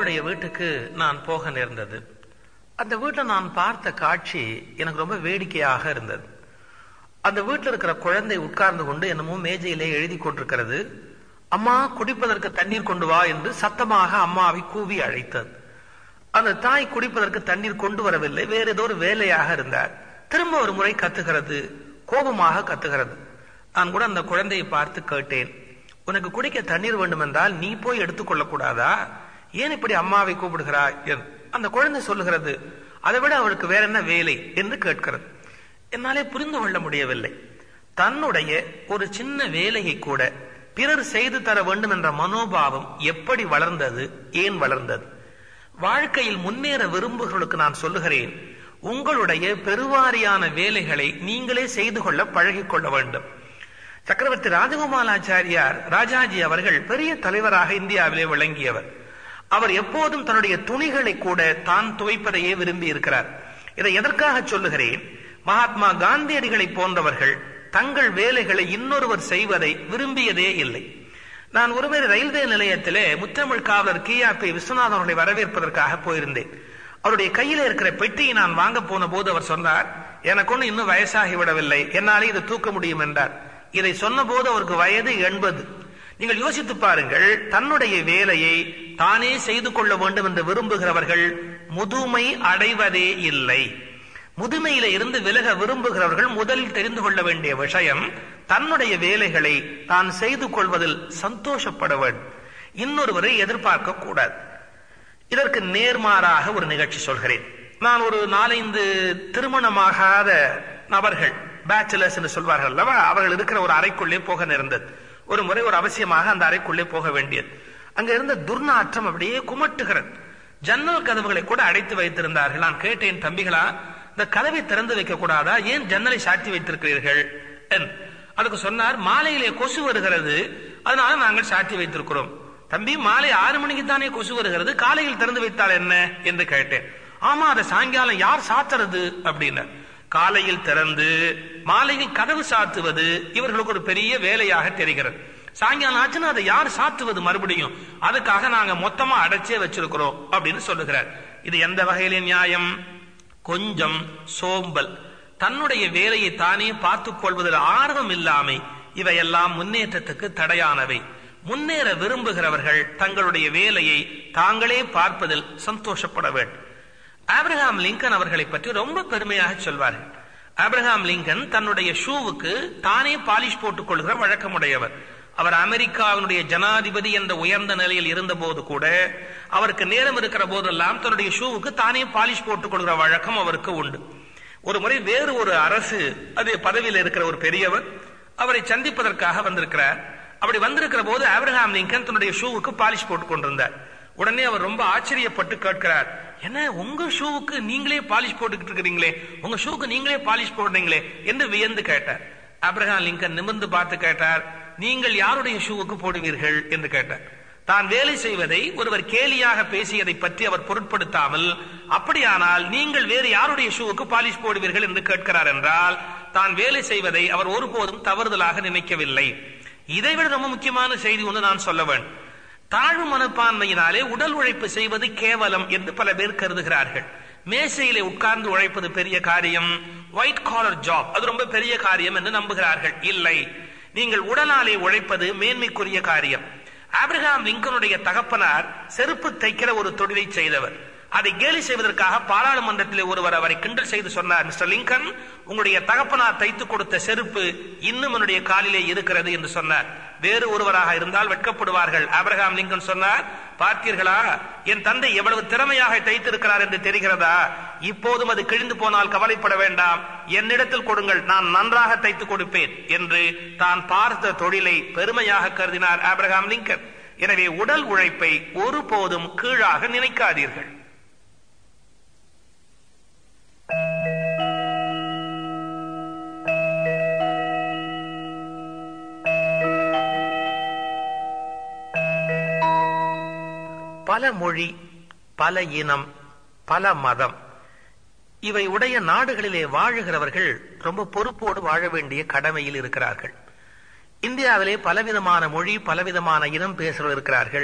நண்பருடைய வீட்டுக்கு நான் போக நேர்ந்தது அந்த வீட்டில் நான் பார்த்த காட்சி எனக்கு ரொம்ப வேடிக்கையாக இருந்தது அந்த வீட்டில் இருக்கிற குழந்தை உட்கார்ந்து கொண்டு என்னமோ மேஜையிலே எழுதி கொண்டிருக்கிறது அம்மா குடிப்பதற்கு தண்ணீர் கொண்டு வா என்று சத்தமாக அம்மாவை கூவி அழைத்தது அந்த தாய் குடிப்பதற்கு தண்ணீர் கொண்டு வரவில்லை வேற ஏதோ ஒரு வேலையாக இருந்தார் திரும்ப ஒரு முறை கத்துகிறது கோபமாக கத்துகிறது நான் கூட அந்த குழந்தையை பார்த்து கேட்டேன் உனக்கு குடிக்க தண்ணீர் வேண்டும் என்றால் நீ போய் எடுத்துக்கொள்ள கூடாதா ஏன் இப்படி அம்மாவை கூப்பிடுகிறாய் என்று அந்த குழந்தை சொல்லுகிறது அதை விட அவளுக்கு வேற என்ன வேலை என்று கேட்கிறது என்னாலே புரிந்து கொள்ள முடியவில்லை தன்னுடைய ஒரு சின்ன வேலையை கூட பிறர் செய்து தர வேண்டும் என்ற மனோபாவம் எப்படி வளர்ந்தது ஏன் வளர்ந்தது வாழ்க்கையில் முன்னேற விரும்புகளுக்கு நான் சொல்லுகிறேன் உங்களுடைய பெருவாரியான வேலைகளை நீங்களே செய்து கொள்ள பழகிக் கொள்ள வேண்டும் சக்கரவர்த்தி ராஜகோபாலாச்சாரியார் ராஜாஜி அவர்கள் பெரிய தலைவராக இந்தியாவிலே விளங்கியவர் அவர் எப்போதும் தன்னுடைய துணிகளை கூட தான் துவைப்பதையே விரும்பி இருக்கிறார் இதை எதற்காக சொல்லுகிறேன் மகாத்மா காந்தியடிகளை போன்றவர்கள் தங்கள் வேலைகளை இன்னொருவர் செய்வதை விரும்பியதே இல்லை நான் ஒருமுறை ரயில்வே நிலையத்திலே முத்தமிழ் காவலர் கியாபி விஸ்வநாதன் அவர்களை வரவேற்பதற்காக போயிருந்தேன் அவருடைய கையில இருக்கிற பெட்டியை நான் வாங்க போன போது அவர் சொன்னார் எனக்கு ஒண்ணு இன்னும் வயசாகி விடவில்லை என்னாலே இதை தூக்க முடியும் என்றார் இதை சொன்ன போது அவருக்கு வயது எண்பது நீங்கள் யோசித்து பாருங்கள் தன்னுடைய வேலையை தானே செய்து கொள்ள வேண்டும் என்று விரும்புகிறவர்கள் முதுமை அடைவதே இல்லை முதுமையில இருந்து விலக விரும்புகிறவர்கள் முதலில் தெரிந்து கொள்ள வேண்டிய விஷயம் தன்னுடைய வேலைகளை தான் செய்து கொள்வதில் சந்தோஷப்பட வேண்டும் இன்னொருவரை எதிர்பார்க்க கூடாது இதற்கு நேர்மாறாக ஒரு நிகழ்ச்சி சொல்கிறேன் நான் ஒரு நாலைந்து திருமணமாகாத நபர்கள் பேச்சுலர்ஸ் என்று சொல்வார்கள் அல்லவா அவர்கள் இருக்கிற ஒரு அறைக்குள்ளே போக நேர்ந்தது ஒரு முறை ஒரு அவசியமாக அந்த அறைக்குள்ளே போக வேண்டியது அங்க இருந்த துர்நாற்றம் அப்படியே குமட்டுகிறது ஜன்னல் கதவுகளை கூட அடைத்து வைத்திருந்தார்கள் நான் கேட்டேன் தம்பிகளா இந்த கதவை திறந்து வைக்க கூடாதா ஏன் ஜன்னலை சாத்தி வைத்திருக்கிறீர்கள் அதுக்கு சொன்னார் மாலையிலே கொசு வருகிறது அதனால நாங்கள் சாத்தி வைத்திருக்கிறோம் தம்பி மாலை ஆறு மணிக்கு தானே கொசு வருகிறது காலையில் திறந்து வைத்தால் என்ன என்று கேட்டேன் ஆமா அதை சாயங்காலம் யார் சாத்துறது அப்படின்னு காலையில் திறந்து மாலையில் கதவு சாத்துவது இவர்களுக்கு ஒரு பெரிய வேலையாக தெரிகிறது சாயங்காலம் ஆச்சுன்னா அதை யார் சாத்துவது மறுபடியும் அதுக்காக நாங்க மொத்தமா அடைச்சே வச்சிருக்கிறோம் அப்படின்னு சொல்லுகிறார் இது எந்த வகையில நியாயம் கொஞ்சம் சோம்பல் தன்னுடைய வேலையை தானே பார்த்துக் கொள்வதில் ஆர்வம் இல்லாமை இவையெல்லாம் முன்னேற்றத்துக்கு தடையானவை முன்னேற விரும்புகிறவர்கள் தங்களுடைய வேலையை தாங்களே பார்ப்பதில் சந்தோஷப்பட வேண்டும் ஆப்ரஹாம் லிங்கன் அவர்களை பற்றி ரொம்ப பெருமையாக சொல்வார்கள் ஆப்ரஹாம் லிங்கன் தன்னுடைய ஷூவுக்கு தானே பாலிஷ் போட்டுக் கொள்கிற வழக்கமுடையவர் அவர் அமெரிக்காவினுடைய ஜனாதிபதி என்ற உயர்ந்த நிலையில் இருந்த போது கூட அவருக்கு நேரம் இருக்கிற போதெல்லாம் தன்னுடைய ஷூவுக்கு தானே பாலிஷ் போட்டுக் கொள்கிற வழக்கம் அவருக்கு உண்டு ஒரு முறை வேறு ஒரு அரசு அது பதவியில் இருக்கிற ஒரு பெரியவர் அவரை சந்திப்பதற்காக வந்திருக்கிறார் அப்படி வந்திருக்கிற போது ஆப்ரஹாம் லிங்கன் தன்னுடைய ஷூவுக்கு பாலிஷ் போட்டுக் கொண்டிருந்தார் உடனே அவர் ரொம்ப ஆச்சரியப்பட்டு கேட்கிறார் என்ன உங்க ஷூவுக்கு நீங்களே பாலிஷ் போட்டுக்கிட்டு இருக்கிறீங்களே உங்க ஷூக்கு நீங்களே பாலிஷ் போடுறீங்களே என்று வியந்து கேட்டார் ஆப்ரஹாம் லிங்கன் நிமிர்ந்து பார்த்து கேட்டார் நீங்கள் யாருடைய ஷூவுக்கு போடுவீர்கள் என்று கேட்டார் தான் வேலை செய்வதை ஒருவர் கேலியாக பேசியதை பற்றி அவர் பொருட்படுத்தாமல் அப்படியானால் நீங்கள் வேறு யாருடைய ஷூவுக்கு பாலிஷ் போடுவீர்கள் என்று கேட்கிறார் என்றால் தான் வேலை செய்வதை அவர் ஒருபோதும் தவறுதலாக நினைக்கவில்லை இதைவிட ரொம்ப முக்கியமான செய்தி ஒன்று நான் சொல்ல வேண்டும் தாழ்வு மனப்பான்மையினாலே உடல் உழைப்பு செய்வது கேவலம் என்று பல பேர் கருதுகிறார்கள் மேசையிலே உட்கார்ந்து உழைப்பது பெரிய காரியம் ஒயிட் காலர் ஜாப் அது ரொம்ப பெரிய காரியம் என்று நம்புகிறார்கள் இல்லை நீங்கள் உடலாலே உழைப்பது மேன்மைக்குரிய காரியம் ஆப்ரஹாம் லிங்கனுடைய தகப்பனார் செருப்பு தைக்கிற ஒரு தொழிலை செய்தவர் அதை கேலி செய்வதற்காக பாராளுமன்றத்தில் ஒருவர் அவரை கிண்டல் செய்து சொன்னார் மிஸ்டர் லிங்கன் உங்களுடைய தகப்பனார் தைத்து கொடுத்த செருப்பு இன்னும் என்னுடைய காலிலே இருக்கிறது என்று சொன்னார் வேறு ஒருவராக இருந்தால் வெட்கப்படுவார்கள் ஆப்ரஹாம் லிங்கன் சொன்னார் பார்த்தீர்களா என் தந்தை எவ்வளவு திறமையாக தைத்திருக்கிறார் என்று தெரிகிறதா இப்போதும் அது கிழிந்து போனால் கவலைப்பட வேண்டாம் என்னிடத்தில் கொடுங்கள் நான் நன்றாக தைத்து கொடுப்பேன் என்று தான் பார்த்த தொழிலை பெருமையாக கருதினார் ஆப்ரஹாம் லிங்கன் எனவே உடல் உழைப்பை ஒருபோதும் கீழாக நினைக்காதீர்கள் பல மொழி பல இனம் பல மதம் இவை உடைய நாடுகளிலே வாழுகிறவர்கள் ரொம்ப பொறுப்போடு வாழ வேண்டிய கடமையில் இருக்கிறார்கள் இந்தியாவிலே பலவிதமான மொழி பலவிதமான இனம் பேசுகிறவர் இருக்கிறார்கள்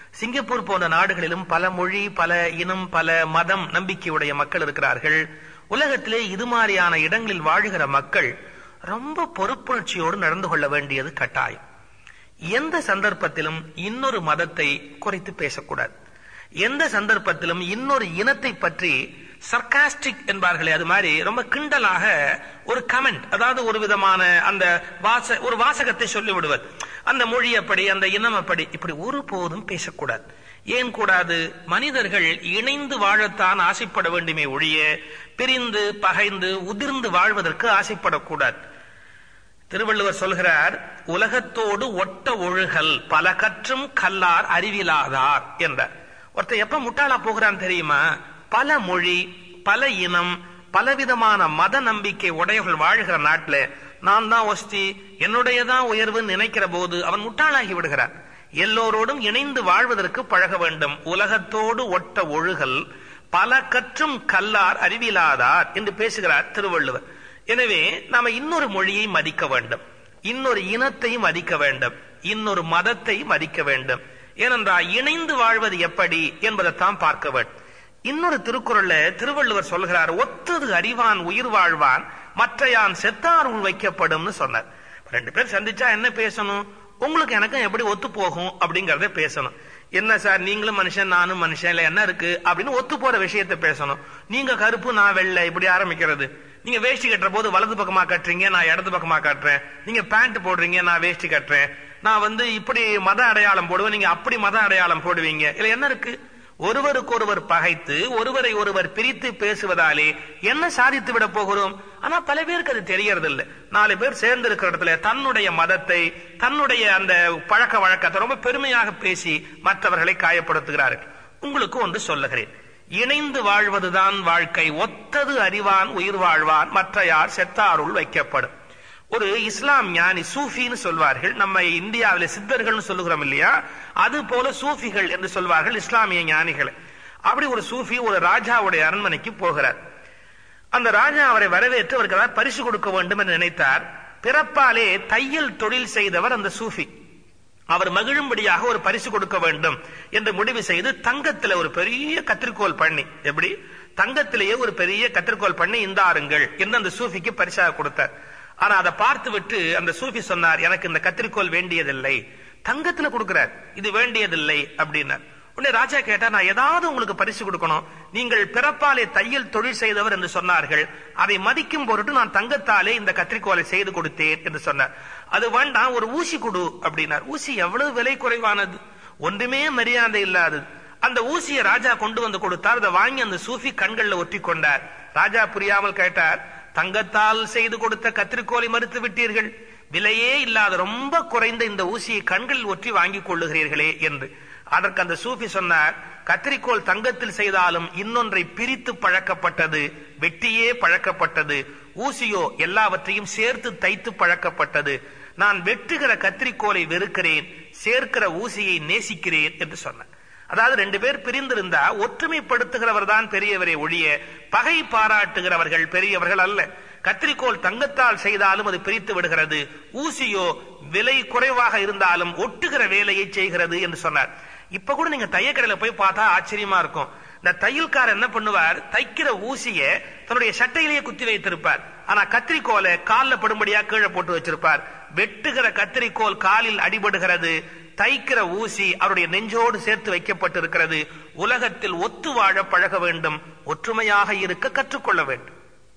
சிங்கப்பூர் போன்ற நாடுகளிலும் பல மொழி பல இனம் பல மதம் நம்பிக்கையுடைய மக்கள் இருக்கிறார்கள் உலகத்திலே இது மாதிரியான இடங்களில் வாழுகிற மக்கள் ரொம்ப பொறுப்புணர்ச்சியோடு நடந்து கொள்ள வேண்டியது கட்டாயம் எந்த சந்தர்ப்பத்திலும் இன்னொரு மதத்தை குறைத்து பேசக்கூடாது எந்த சந்தர்ப்பத்திலும் இன்னொரு இனத்தை பற்றி சர்காஸ்டிக் என்பார்களே அது மாதிரி ரொம்ப கிண்டலாக ஒரு கமெண்ட் அதாவது ஒரு விதமான அந்த வாச ஒரு வாசகத்தை சொல்லி விடுவது அந்த மொழி அப்படி அந்த இனம் அப்படி இப்படி ஒருபோதும் பேசக்கூடாது ஏன் கூடாது மனிதர்கள் இணைந்து வாழத்தான் ஆசைப்பட வேண்டுமே ஒழிய பிரிந்து பகைந்து உதிர்ந்து வாழ்வதற்கு ஆசைப்படக்கூடாது திருவள்ளுவர் சொல்கிறார் உலகத்தோடு ஒட்ட ஒழுகல் பல கற்றும் கல்லார் அறிவிலாதார் என்றார் ஒருத்தர் எப்ப முட்டாளா போகிறான் தெரியுமா பல மொழி பல இனம் பலவிதமான மத நம்பிக்கை உடையவர்கள் வாழ்கிற நாட்டுல நான் தான் ஒஸ்தி என்னுடையதான் உயர்வு நினைக்கிற போது அவன் முட்டாளாகி விடுகிறான் எல்லோரோடும் இணைந்து வாழ்வதற்கு பழக வேண்டும் உலகத்தோடு ஒட்ட ஒழுகல் பல கற்றும் கல்லார் அறிவிலாதார் என்று பேசுகிறார் திருவள்ளுவர் எனவே நாம இன்னொரு மொழியை மதிக்க வேண்டும் இன்னொரு இனத்தை மதிக்க வேண்டும் இன்னொரு மதத்தை மதிக்க வேண்டும் ஏனென்றால் இணைந்து வாழ்வது எப்படி என்பதைத்தான் பார்க்க வேண்டும் இன்னொரு திருக்குறள்ல திருவள்ளுவர் சொல்கிறார் ஒத்தது அறிவான் உயிர் வாழ்வான் மற்றையான் செத்தார் உள் வைக்கப்படும்னு சொன்னார் ரெண்டு பேர் சந்திச்சா என்ன பேசணும் உங்களுக்கு எனக்கும் எப்படி ஒத்து போகும் அப்படிங்கறத பேசணும் என்ன சார் நீங்களும் மனுஷன் நானும் மனுஷன் இல்ல என்ன இருக்கு அப்படின்னு ஒத்து போற விஷயத்த பேசணும் நீங்க கருப்பு நான் வெள்ளை இப்படி ஆரம்பிக்கிறது நீங்க வேஷ்டி கட்டுற போது வலது பக்கமா கட்டுறீங்க நான் இடது பக்கமா கட்டுறேன் நீங்க பேண்ட் போடுறீங்க நான் வேஷ்டி கட்டுறேன் நான் வந்து இப்படி மத அடையாளம் போடுவேன் நீங்க அப்படி மத அடையாளம் போடுவீங்க இல்ல என்ன இருக்கு ஒருவருக்கொருவர் பகைத்து ஒருவரை ஒருவர் பிரித்து பேசுவதாலே என்ன சாதித்து விட போகிறோம் ஆனா பல பேருக்கு அது தெரியறது இல்ல நாலு பேர் சேர்ந்து இருக்கிற இடத்துல தன்னுடைய மதத்தை தன்னுடைய அந்த பழக்க வழக்கத்தை ரொம்ப பெருமையாக பேசி மற்றவர்களை காயப்படுத்துகிறார்கள் உங்களுக்கு ஒன்று சொல்லுகிறேன் இணைந்து வாழ்வதுதான் வாழ்க்கை ஒத்தது அறிவான் உயிர் வாழ்வான் மற்ற யார் செத்தாருள் வைக்கப்படும் ஒரு இஸ்லாம் ஞானி சூஃபின்னு சொல்வார்கள் நம்ம இந்தியாவில் சித்தர்கள் சொல்லுகிறோம் இல்லையா அது போல சூஃபிகள் என்று சொல்வார்கள் இஸ்லாமிய ஞானிகள் அப்படி ஒரு சூஃபி ஒரு ராஜாவுடைய அரண்மனைக்கு போகிறார் அந்த ராஜா அவரை வரவேற்று அவருக்கு ஏதாவது பரிசு கொடுக்க வேண்டும் என்று நினைத்தார் பிறப்பாலே தையல் தொழில் செய்தவர் அந்த சூஃபி அவர் மகிழும்படியாக ஒரு பரிசு கொடுக்க வேண்டும் என்று முடிவு செய்து தங்கத்துல ஒரு பெரிய கத்திரிக்கோல் பண்ணி எப்படி தங்கத்திலேயே ஒரு பெரிய கத்திரிக்கோல் பண்ணி இந்தாருங்கள் என்று அந்த சூஃபிக்கு பரிசாக கொடுத்தார் ஆனா அதை பார்த்து விட்டு அந்த சூஃபி சொன்னார் எனக்கு இந்த கத்திரிக்கோல் வேண்டியதில்லை தங்கத்துல கொடுக்கிறார் இது வேண்டியதில்லை அப்படின்னார் உடனே ராஜா கேட்டா நான் ஏதாவது உங்களுக்கு பரிசு கொடுக்கணும் நீங்கள் பிறப்பாலே தையல் தொழில் செய்தவர் என்று சொன்னார்கள் அதை மதிக்கும் பொருட்டு நான் தங்கத்தாலே இந்த கத்திரிக்கோலை செய்து கொடுத்தேன் என்று சொன்னார் அது வேண்டாம் ஒரு ஊசி கொடு அப்படின்னார் ஊசி எவ்வளவு விலை குறைவானது ஒன்றுமே மரியாதை இல்லாதது அந்த ஊசியை ராஜா கொண்டு வந்து கொடுத்தார் அதை வாங்கி அந்த சூஃபி கண்கள்ல ஒட்டி கொண்டார் ராஜா புரியாமல் கேட்டார் தங்கத்தால் செய்து கொடுத்த கத்திரிக்கோலை மறுத்து விட்டீர்கள் விலையே இல்லாத ரொம்ப குறைந்த இந்த ஊசியை கண்களில் ஒற்றி வாங்கிக் கொள்ளுகிறீர்களே என்று அதற்கு அந்த சூஃபி சொன்னார் கத்திரிக்கோள் தங்கத்தில் செய்தாலும் இன்னொன்றை பிரித்து பழக்கப்பட்டது வெட்டியே பழக்கப்பட்டது ஊசியோ எல்லாவற்றையும் சேர்த்து தைத்து பழக்கப்பட்டது நான் வெட்டுகிற கத்திரிக்கோலை வெறுக்கிறேன் சேர்க்கிற ஊசியை நேசிக்கிறேன் என்று சொன்னார் அதாவது ரெண்டு பேர் பிரிந்திருந்தா ஒற்றுமைப்படுத்துகிறவர் தான் பெரியவரை ஒழிய பகை பாராட்டுகிறவர்கள் பெரியவர்கள் அல்ல கத்திரிக்கோள் தங்கத்தால் செய்தாலும் அது பிரித்து விடுகிறது ஊசியோ விலை குறைவாக இருந்தாலும் ஒட்டுகிற வேலையை செய்கிறது என்று சொன்னார் இப்ப கூட நீங்க தையக்கடையில போய் பார்த்தா ஆச்சரியமா இருக்கும் இந்த தையல்காரர் என்ன பண்ணுவார் தைக்கிற ஊசிய தன்னுடைய சட்டையிலேயே குத்தி வைத்திருப்பார் ஆனா கத்திரிக்கோலை காலில் படும்படியா கீழே போட்டு வச்சிருப்பார் வெட்டுகிற கத்திரிக்கோல் காலில் அடிபடுகிறது தைக்கிற ஊசி அவருடைய நெஞ்சோடு சேர்த்து வைக்கப்பட்டிருக்கிறது உலகத்தில் ஒத்து வாழ பழக வேண்டும் ஒற்றுமையாக இருக்க கற்றுக்கொள்ள வேண்டும்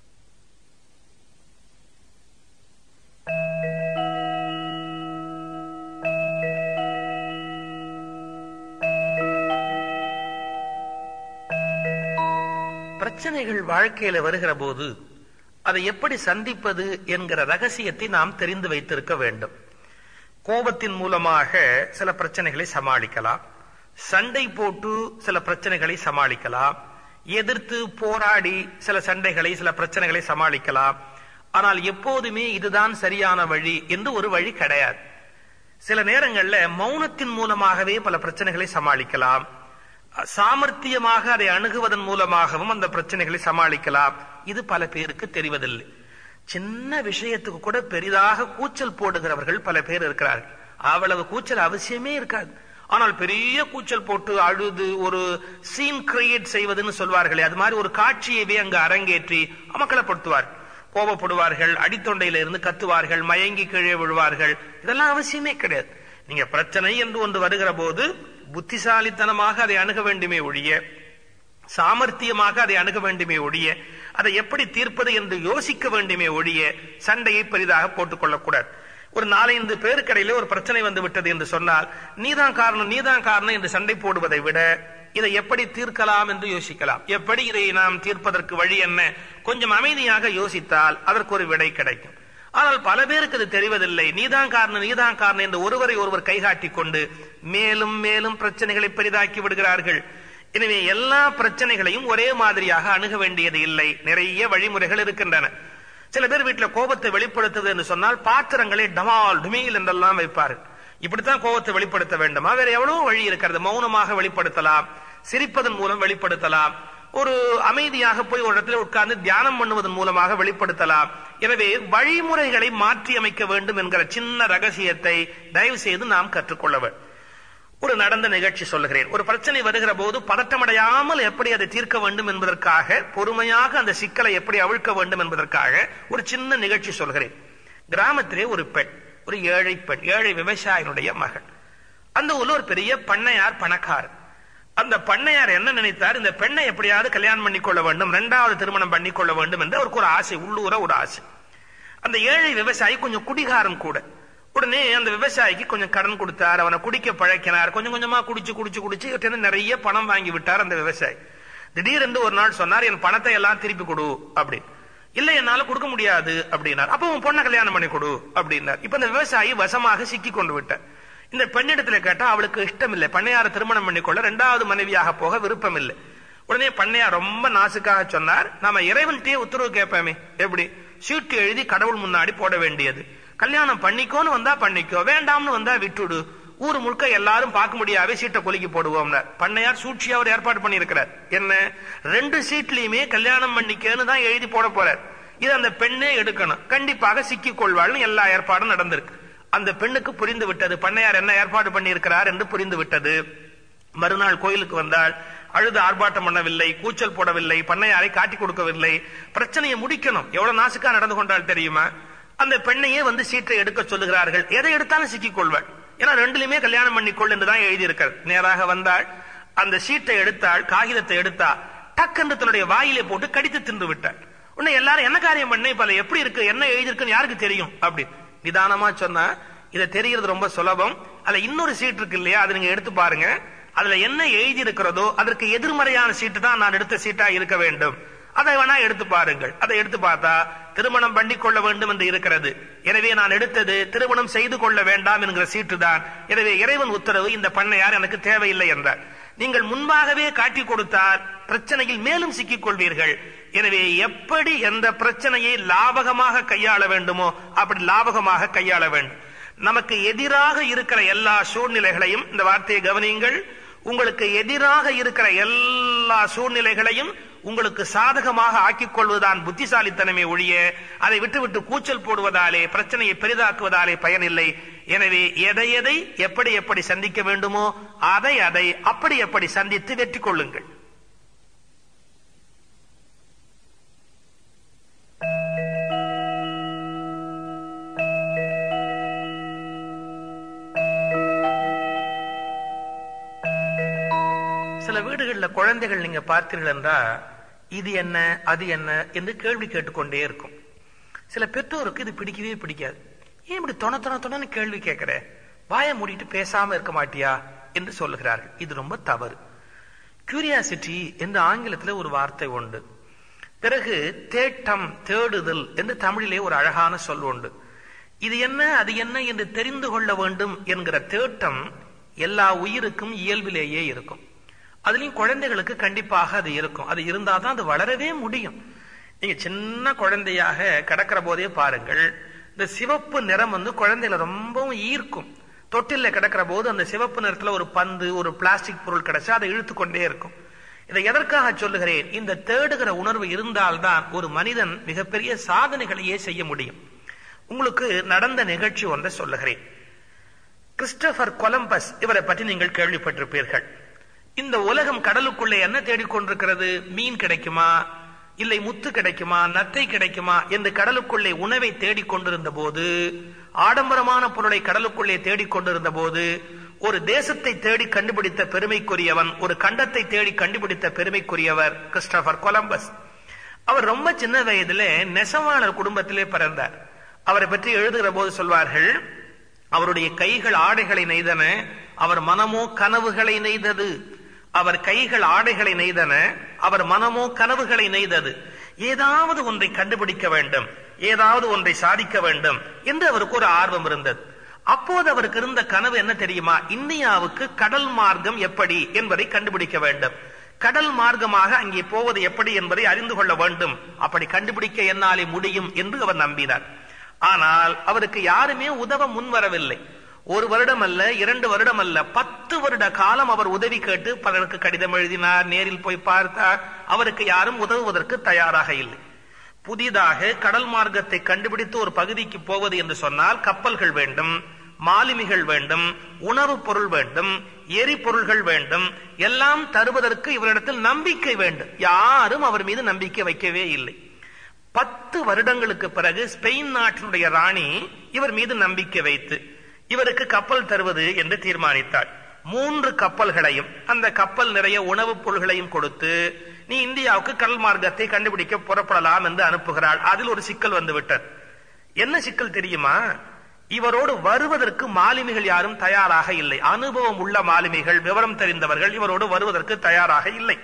பிரச்சனைகள் வாழ்க்கையில வருகிற போது அதை எப்படி சந்திப்பது என்கிற ரகசியத்தை நாம் தெரிந்து வைத்திருக்க வேண்டும் கோபத்தின் மூலமாக சில பிரச்சனைகளை சமாளிக்கலாம் சண்டை போட்டு சில பிரச்சனைகளை சமாளிக்கலாம் எதிர்த்து போராடி சில சண்டைகளை சில பிரச்சனைகளை சமாளிக்கலாம் ஆனால் எப்போதுமே இதுதான் சரியான வழி என்று ஒரு வழி கிடையாது சில நேரங்கள்ல மௌனத்தின் மூலமாகவே பல பிரச்சனைகளை சமாளிக்கலாம் சாமர்த்தியமாக அதை அணுகுவதன் மூலமாகவும் அந்த பிரச்சனைகளை சமாளிக்கலாம் இது பல பேருக்கு தெரிவதில்லை சின்ன விஷயத்துக்கு கூட பெரிதாக கூச்சல் போடுகிறவர்கள் பல பேர் இருக்கிறார்கள் அவ்வளவு கூச்சல் அவசியமே இருக்காது ஆனால் பெரிய கூச்சல் போட்டு அழுது ஒரு சீன் கிரியேட் செய்வதுன்னு சொல்வார்களே அது மாதிரி ஒரு காட்சியவே அங்கு அரங்கேற்றி அமக்கலப்படுத்துவார் கோபப்படுவார்கள் அடித்தொண்டையில இருந்து கத்துவார்கள் மயங்கி கீழே விழுவார்கள் இதெல்லாம் அவசியமே கிடையாது நீங்க பிரச்சனை என்று ஒன்று வருகிற போது புத்திசாலித்தனமாக அதை அணுக வேண்டுமே ஒழிய சாமர்த்தியமாக அதை அணுக வேண்டுமே ஒழிய அதை எப்படி தீர்ப்பது என்று யோசிக்க வேண்டுமே ஒழிய சண்டையை பெரிதாக போட்டுக் கொள்ளக்கூடாது ஒரு நாலைந்து பேருக்கடையிலே ஒரு பிரச்சனை வந்து விட்டது என்று சொன்னால் நீதான் காரணம் நீதான் காரணம் என்று சண்டை போடுவதை விட இதை எப்படி தீர்க்கலாம் என்று யோசிக்கலாம் எப்படி இதை நாம் தீர்ப்பதற்கு வழி என்ன கொஞ்சம் அமைதியாக யோசித்தால் அதற்கு ஒரு விடை கிடைக்கும் ஆனால் பல பேருக்கு அது தெரிவதில்லை நீதான் காரணம் நீதான் காரணம் என்று ஒருவரை ஒருவர் கைகாட்டி கொண்டு மேலும் மேலும் பிரச்சனைகளை பெரிதாக்கி விடுகிறார்கள் எனவே எல்லா பிரச்சனைகளையும் ஒரே மாதிரியாக அணுக வேண்டியது இல்லை நிறைய வழிமுறைகள் இருக்கின்றன சில பேர் வீட்டுல கோபத்தை வெளிப்படுத்துவது என்று சொன்னால் பாத்திரங்களை டமால் டுமீல் என்றெல்லாம் வைப்பார்கள் இப்படித்தான் கோபத்தை வெளிப்படுத்த வேண்டுமா வேற எவ்வளவு வழி இருக்கிறது மௌனமாக வெளிப்படுத்தலாம் சிரிப்பதன் மூலம் வெளிப்படுத்தலாம் ஒரு அமைதியாக போய் ஒரு இடத்துல உட்கார்ந்து தியானம் பண்ணுவதன் மூலமாக வெளிப்படுத்தலாம் எனவே வழிமுறைகளை மாற்றி அமைக்க வேண்டும் என்கிற சின்ன ரகசியத்தை தயவு செய்து நாம் கற்றுக்கொள்ள வேண்டும் ஒரு நடந்த நிகழ்ச்சி சொல்லுகிறேன் ஒரு பிரச்சனை வருகிற போது பதட்டமடையாமல் எப்படி அதை தீர்க்க வேண்டும் என்பதற்காக பொறுமையாக அந்த சிக்கலை எப்படி அவிழ்க்க வேண்டும் என்பதற்காக ஒரு சின்ன நிகழ்ச்சி சொல்கிறேன் கிராமத்திலே ஒரு பெண் ஒரு ஏழை பெண் ஏழை விவசாயினுடைய மகள் அந்த ஊர்ல ஒரு பெரிய பண்ணையார் பணக்காரர் அந்த பண்ணையார் என்ன நினைத்தார் இந்த பெண்ணை எப்படியாவது கல்யாணம் பண்ணிக்கொள்ள வேண்டும் இரண்டாவது திருமணம் பண்ணிக்கொள்ள வேண்டும் என்று அவருக்கு ஒரு ஆசை உள்ளூர ஒரு ஆசை அந்த ஏழை விவசாயி கொஞ்சம் குடிகாரம் கூட உடனே அந்த விவசாயிக்கு கொஞ்சம் கடன் கொடுத்தார் அவனை குடிக்க பழக்கினார் கொஞ்சம் கொஞ்சமா குடிச்சு குடிச்சு குடிச்சு இவர்கிட்ட நிறைய பணம் வாங்கி விட்டார் அந்த விவசாயி திடீரென்று ஒரு நாள் சொன்னார் என் பணத்தை எல்லாம் திருப்பி கொடு அப்படின்னு இல்ல என்னால கொடுக்க முடியாது அப்படின்னார் அப்ப உன் பொண்ணை கல்யாணம் பண்ணி கொடு அப்படின்னார் இப்ப இந்த விவசாயி வசமாக சிக்கி கொண்டு விட்டார் இந்த பெண்ணிடத்துல கேட்டா அவளுக்கு இஷ்டம் இல்லை பண்ணையார திருமணம் பண்ணிக்கொள்ள இரண்டாவது மனைவியாக போக விருப்பம் இல்லை உடனே பண்ணையார் ரொம்ப நாசுக்காக சொன்னார் நாம இறைவன்கிட்டயே உத்தரவு கேட்போமே எப்படி சீட்டு எழுதி கடவுள் முன்னாடி போட வேண்டியது கல்யாணம் பண்ணிக்கோன்னு வந்தா பண்ணிக்கோ வேண்டாம்னு வந்தா விட்டுடு ஊர் முழுக்க எல்லாரும் பார்க்க முடியாவே சீட்டை கொலுக்கி போடுவோம் பண்ணையார் சூழ்ச்சியா அவர் ஏற்பாடு பண்ணியிருக்கிறார் என்ன ரெண்டு சீட்லயுமே கல்யாணம் பண்ணிக்கன்னு தான் எழுதி போட போறார் இது அந்த பெண்ணே எடுக்கணும் கண்டிப்பாக சிக்கிக் கொள்வாள்னு எல்லா ஏற்பாடும் நடந்திருக்கு அந்த பெண்ணுக்கு புரிந்து விட்டது பண்ணையார் என்ன ஏற்பாடு பண்ணியிருக்கிறார் என்று புரிந்து விட்டது மறுநாள் கோயிலுக்கு வந்தால் அழுது ஆர்ப்பாட்டம் பண்ணவில்லை கூச்சல் போடவில்லை பண்ணையாரை காட்டி கொடுக்கவில்லை பிரச்சனையை முடிக்கணும் எவ்வளவு நாசுக்கா நடந்து கொண்டால் தெரியுமா அந்த பெண்ணையே வந்து சீட்டை எடுக்க சொல்லுகிறார்கள் எதை எடுத்தாலும் சிக்கிக் கொள்வாள் ஏன்னா ரெண்டுலயுமே கல்யாணம் பண்ணிக்கொள் என்றுதான் எழுதியிருக்கிறது நேராக வந்தாள் அந்த சீட்டை எடுத்தாள் காகிதத்தை எடுத்தா டக்கென்று தன்னுடைய வாயிலே போட்டு கடித்து தின்று விட்டாள் உன்னை எல்லாரும் என்ன காரியம் பண்ண இப்ப எப்படி இருக்கு என்ன எழுதியிருக்குன்னு யாருக்கு தெரியும் அப்படி நிதானமா சொன்னா இதை தெரியறது ரொம்ப சுலபம் அதுல இன்னொரு சீட் இருக்கு இல்லையா அதை நீங்க எடுத்து பாருங்க அதுல என்ன எழுதி இருக்கிறதோ அதற்கு எதிர்மறையான சீட்டு தான் நான் எடுத்த சீட்டா இருக்க வேண்டும் அதை வேணா எடுத்து பாருங்கள் அதை எடுத்து பார்த்தா திருமணம் பண்ணி கொள்ள வேண்டும் என்று இருக்கிறது எனவே நான் எடுத்தது திருமணம் செய்து கொள்ள வேண்டாம் என்கிற சீட்டு தான் எனவே இறைவன் உத்தரவு இந்த பண்ணையார் எனக்கு தேவையில்லை என்றார் நீங்கள் முன்பாகவே காட்டி கொடுத்தால் பிரச்சனையில் மேலும் சிக்கிக் கொள்வீர்கள் எனவே எப்படி எந்த பிரச்சனையை லாபகமாக கையாள வேண்டுமோ அப்படி லாபகமாக கையாள வேண்டும் நமக்கு எதிராக இருக்கிற எல்லா சூழ்நிலைகளையும் இந்த வார்த்தையை கவனியுங்கள் உங்களுக்கு எதிராக இருக்கிற எல்லா சூழ்நிலைகளையும் உங்களுக்கு சாதகமாக ஆக்கிக் கொள்வதுதான் புத்திசாலித்தனமே ஒழிய அதை விட்டுவிட்டு கூச்சல் போடுவதாலே பிரச்சனையை பெரிதாக்குவதாலே பயனில்லை எனவே எதை எதை எப்படி எப்படி சந்திக்க வேண்டுமோ அதை அதை அப்படி எப்படி சந்தித்து வெற்றி கொள்ளுங்கள் சில வீடுகளில் குழந்தைகள் நீங்க பார்த்தீர்கள் என்றா இது என்ன அது என்ன என்று கேள்வி கேட்டுக்கொண்டே இருக்கும் சில பெற்றோருக்கு இது பிடிக்கவே பிடிக்காது ஏன் இப்படி தொண தொண தொணன்னு கேள்வி கேட்கிற வாயை மூடிட்டு பேசாம இருக்க மாட்டியா என்று சொல்லுகிறார்கள் இது ரொம்ப தவறு கியூரியாசிட்டி என்று ஆங்கிலத்தில் ஒரு வார்த்தை உண்டு பிறகு தேட்டம் தேடுதல் என்று தமிழிலே ஒரு அழகான சொல் உண்டு இது என்ன அது என்ன என்று தெரிந்து கொள்ள வேண்டும் என்கிற தேட்டம் எல்லா உயிருக்கும் இயல்பிலேயே இருக்கும் அதுலயும் குழந்தைகளுக்கு கண்டிப்பாக அது இருக்கும் அது இருந்தாதான் அது வளரவே முடியும் நீங்க சின்ன குழந்தையாக கிடக்கிற போதே பாருங்கள் இந்த சிவப்பு நிறம் வந்து குழந்தைகளை ரொம்பவும் ஈர்க்கும் தொட்டில கிடக்கிற போது அந்த சிவப்பு நிறத்துல ஒரு பந்து ஒரு பிளாஸ்டிக் பொருள் கிடைச்சா அதை இழுத்து கொண்டே இருக்கும் இதை எதற்காக சொல்லுகிறேன் இந்த தேடுகிற உணர்வு இருந்தால்தான் ஒரு மனிதன் மிகப்பெரிய சாதனைகளையே செய்ய முடியும் உங்களுக்கு நடந்த நிகழ்ச்சி ஒன்றை சொல்லுகிறேன் கிறிஸ்டபர் கொலம்பஸ் இவரை பற்றி நீங்கள் கேள்விப்பட்டிருப்பீர்கள் இந்த உலகம் கடலுக்குள்ளே என்ன தேடிக்கொண்டிருக்கிறது மீன் கிடைக்குமா இல்லை முத்து கிடைக்குமா நத்தை கிடைக்குமா என்று கடலுக்குள்ளே உணவை தேடிக்கொண்டிருந்த போது ஆடம்பரமான பொருளை கடலுக்குள்ளே தேடிக்கொண்டிருந்த போது ஒரு தேசத்தை தேடி கண்டுபிடித்த பெருமைக்குரியவன் ஒரு கண்டத்தை தேடி கண்டுபிடித்த பெருமைக்குரியவர் கிறிஸ்டபர் கொலம்பஸ் அவர் ரொம்ப சின்ன வயதிலே நெசவாளர் குடும்பத்திலே பிறந்தார் அவரை பற்றி எழுதுகிற போது சொல்வார்கள் அவருடைய கைகள் ஆடைகளை நெய்தன அவர் மனமோ கனவுகளை நெய்தது அவர் கைகள் ஆடைகளை நெய்தன அவர் மனமோ கனவுகளை நெய்தது ஏதாவது ஒன்றை கண்டுபிடிக்க வேண்டும் ஏதாவது ஒன்றை சாதிக்க வேண்டும் என்று அவருக்கு ஒரு ஆர்வம் இருந்தது அப்போது அவருக்கு இருந்த கனவு என்ன தெரியுமா இந்தியாவுக்கு கடல் மார்க்கம் எப்படி என்பதை கண்டுபிடிக்க வேண்டும் கடல் மார்க்கமாக அங்கே போவது எப்படி என்பதை அறிந்து கொள்ள வேண்டும் அப்படி கண்டுபிடிக்க என்னாலே முடியும் என்று அவர் நம்பினார் ஆனால் அவருக்கு யாருமே உதவ முன்வரவில்லை ஒரு வருடம் அல்ல இரண்டு வருடம் அல்ல பத்து வருட காலம் அவர் உதவி கேட்டு பலருக்கு கடிதம் எழுதினார் நேரில் போய் பார்த்தார் அவருக்கு யாரும் உதவுவதற்கு தயாராக இல்லை புதிதாக கடல் மார்க்கத்தை கண்டுபிடித்து ஒரு பகுதிக்கு போவது என்று சொன்னால் கப்பல்கள் வேண்டும் மாலுமிகள் வேண்டும் உணவுப் பொருள் வேண்டும் எரிபொருள்கள் வேண்டும் எல்லாம் தருவதற்கு இவரிடத்தில் நம்பிக்கை வேண்டும் யாரும் அவர் மீது நம்பிக்கை வைக்கவே இல்லை பத்து வருடங்களுக்கு பிறகு ஸ்பெயின் நாட்டினுடைய ராணி இவர் மீது நம்பிக்கை வைத்து இவருக்கு கப்பல் தருவது என்று தீர்மானித்தார் மூன்று கப்பல்களையும் அந்த கப்பல் நிறைய உணவுப் பொருள்களையும் கொடுத்து நீ இந்தியாவுக்கு கடல் மார்க்கத்தை கண்டுபிடிக்க புறப்படலாம் என்று அனுப்புகிறாள் அதில் ஒரு சிக்கல் வந்து விட்டது என்ன சிக்கல் தெரியுமா இவரோடு வருவதற்கு மாலுமிகள் யாரும் தயாராக இல்லை அனுபவம் உள்ள மாலுமிகள் விவரம் தெரிந்தவர்கள் இவரோடு வருவதற்கு தயாராக இல்லை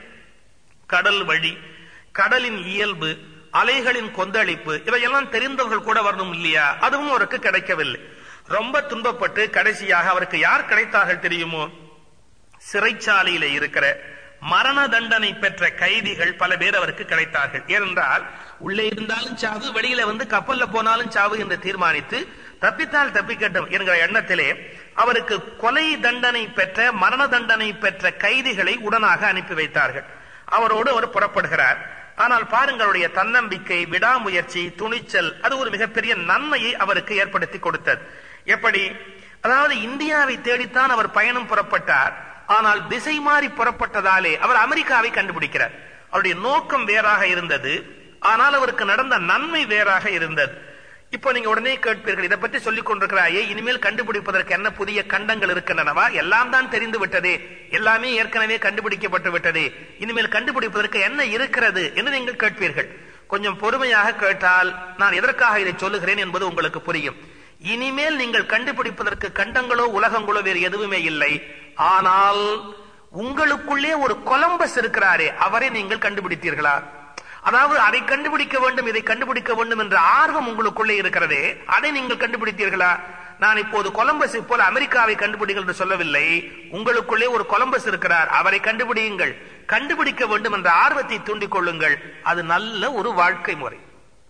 கடல் வழி கடலின் இயல்பு அலைகளின் கொந்தளிப்பு இவையெல்லாம் தெரிந்தவர்கள் கூட வரணும் இல்லையா அதுவும் அவருக்கு கிடைக்கவில்லை ரொம்ப துன்பப்பட்டு கடைசியாக அவருக்கு யார் கிடைத்தார்கள் தெரியுமோ சிறைச்சாலையில இருக்கிற மரண தண்டனை பெற்ற கைதிகள் பல பேர் அவருக்கு கிடைத்தார்கள் ஏனென்றால் உள்ளே இருந்தாலும் சாவு வெளியில வந்து கப்பல்ல போனாலும் சாவு என்று தீர்மானித்து தப்பித்தால் தப்பிக்கட்டும் என்கிற எண்ணத்திலே அவருக்கு கொலை தண்டனை பெற்ற மரண தண்டனை பெற்ற கைதிகளை உடனாக அனுப்பி வைத்தார்கள் அவரோடு அவர் புறப்படுகிறார் ஆனால் பாருங்களுடைய தன்னம்பிக்கை விடாமுயற்சி துணிச்சல் அது ஒரு மிகப்பெரிய நன்மையை அவருக்கு ஏற்படுத்தி கொடுத்தது எப்படி அதாவது இந்தியாவை தேடித்தான் அவர் பயணம் புறப்பட்டார் ஆனால் திசை மாறி புறப்பட்டதாலே அவர் அமெரிக்காவை கண்டுபிடிக்கிறார் அவருடைய நோக்கம் வேறாக இருந்தது ஆனால் அவருக்கு நடந்த நன்மை வேறாக இருந்தது இப்போ நீங்க உடனே கேட்பீர்கள் இதை பற்றி சொல்லிக் கொண்டிருக்கிறாயே இனிமேல் கண்டுபிடிப்பதற்கு என்ன புதிய கண்டங்கள் இருக்கின்றனவா எல்லாம் தான் தெரிந்து விட்டதே எல்லாமே ஏற்கனவே கண்டுபிடிக்கப்பட்டு விட்டதே இனிமேல் கண்டுபிடிப்பதற்கு என்ன இருக்கிறது என்று நீங்கள் கேட்பீர்கள் கொஞ்சம் பொறுமையாக கேட்டால் நான் எதற்காக இதை சொல்லுகிறேன் என்பது உங்களுக்கு புரியும் இனிமேல் நீங்கள் கண்டுபிடிப்பதற்கு கண்டங்களோ உலகங்களோ வேறு எதுவுமே இல்லை ஆனால் உங்களுக்குள்ளே ஒரு கொலம்பஸ் இருக்கிறாரே அவரை நீங்கள் கண்டுபிடித்தீர்களா அதாவது அதை கண்டுபிடிக்க வேண்டும் இதை கண்டுபிடிக்க வேண்டும் என்ற ஆர்வம் உங்களுக்குள்ளே இருக்கிறதே அதை நீங்கள் கண்டுபிடித்தீர்களா நான் இப்போது கொலம்பஸ் போல அமெரிக்காவை கண்டுபிடிங்கள் என்று சொல்லவில்லை உங்களுக்குள்ளே ஒரு கொலம்பஸ் இருக்கிறார் அவரை கண்டுபிடியுங்கள் கண்டுபிடிக்க வேண்டும் என்ற ஆர்வத்தை தூண்டிக் கொள்ளுங்கள் அது நல்ல ஒரு வாழ்க்கை முறை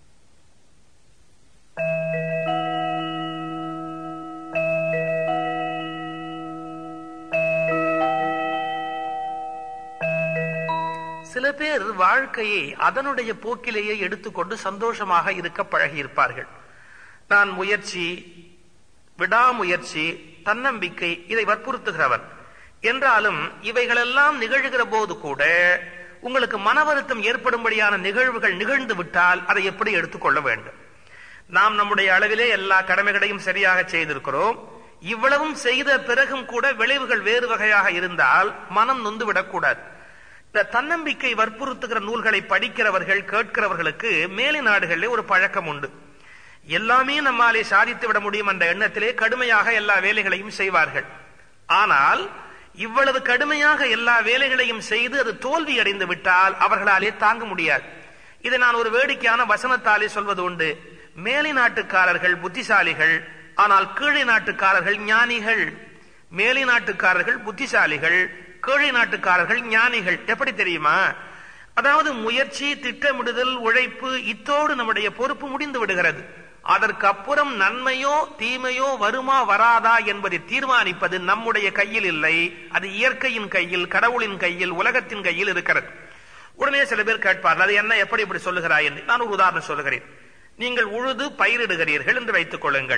சில பேர் வாழ்க்கையை அதனுடைய போக்கிலேயே எடுத்துக்கொண்டு சந்தோஷமாக இருக்க பழகி இருப்பார்கள் நான் முயற்சி விடாமுயற்சி தன்னம்பிக்கை இதை வற்புறுத்துகிறவன் என்றாலும் இவைகளெல்லாம் நிகழ்கிற போது கூட உங்களுக்கு மன வருத்தம் ஏற்படும்படியான நிகழ்வுகள் நிகழ்ந்து விட்டால் அதை எப்படி எடுத்துக்கொள்ள வேண்டும் நாம் நம்முடைய அளவிலே எல்லா கடமைகளையும் சரியாக செய்திருக்கிறோம் இவ்வளவும் செய்த பிறகும் கூட விளைவுகள் வேறு வகையாக இருந்தால் மனம் நொந்து விடக்கூடாது இந்த தன்னம்பிக்கை வற்புறுத்துகிற நூல்களை படிக்கிறவர்கள் கேட்கிறவர்களுக்கு மேலை நாடுகளிலே ஒரு பழக்கம் உண்டு எல்லாமே நம்மாலே சாதித்து விட முடியும் என்ற எண்ணத்திலே கடுமையாக எல்லா வேலைகளையும் செய்வார்கள் ஆனால் இவ்வளவு கடுமையாக எல்லா வேலைகளையும் செய்து அது தோல்வி அடைந்து விட்டால் அவர்களாலே தாங்க முடியாது இதை நான் ஒரு வேடிக்கையான வசனத்தாலே சொல்வது உண்டு மேலை நாட்டுக்காரர்கள் புத்திசாலிகள் ஆனால் கீழே நாட்டுக்காரர்கள் ஞானிகள் மேலை நாட்டுக்காரர்கள் புத்திசாலிகள் கீழே நாட்டுக்காரர்கள் ஞானிகள் எப்படி தெரியுமா அதாவது முயற்சி திட்டமிடுதல் உழைப்பு இத்தோடு நம்முடைய பொறுப்பு முடிந்து விடுகிறது அதற்கு அப்புறம் நன்மையோ தீமையோ வருமா வராதா என்பதை தீர்மானிப்பது நம்முடைய கையில் இல்லை அது இயற்கையின் கையில் கடவுளின் கையில் உலகத்தின் கையில் இருக்கிறது உடனே சில பேர் கேட்பார்கள் அது என்ன எப்படி இப்படி சொல்லுகிறாய் என்று நான் ஒரு உதாரணம் சொல்லுகிறேன் நீங்கள் உழுது பயிரிடுகிறீர்கள் என்று வைத்துக் கொள்ளுங்கள்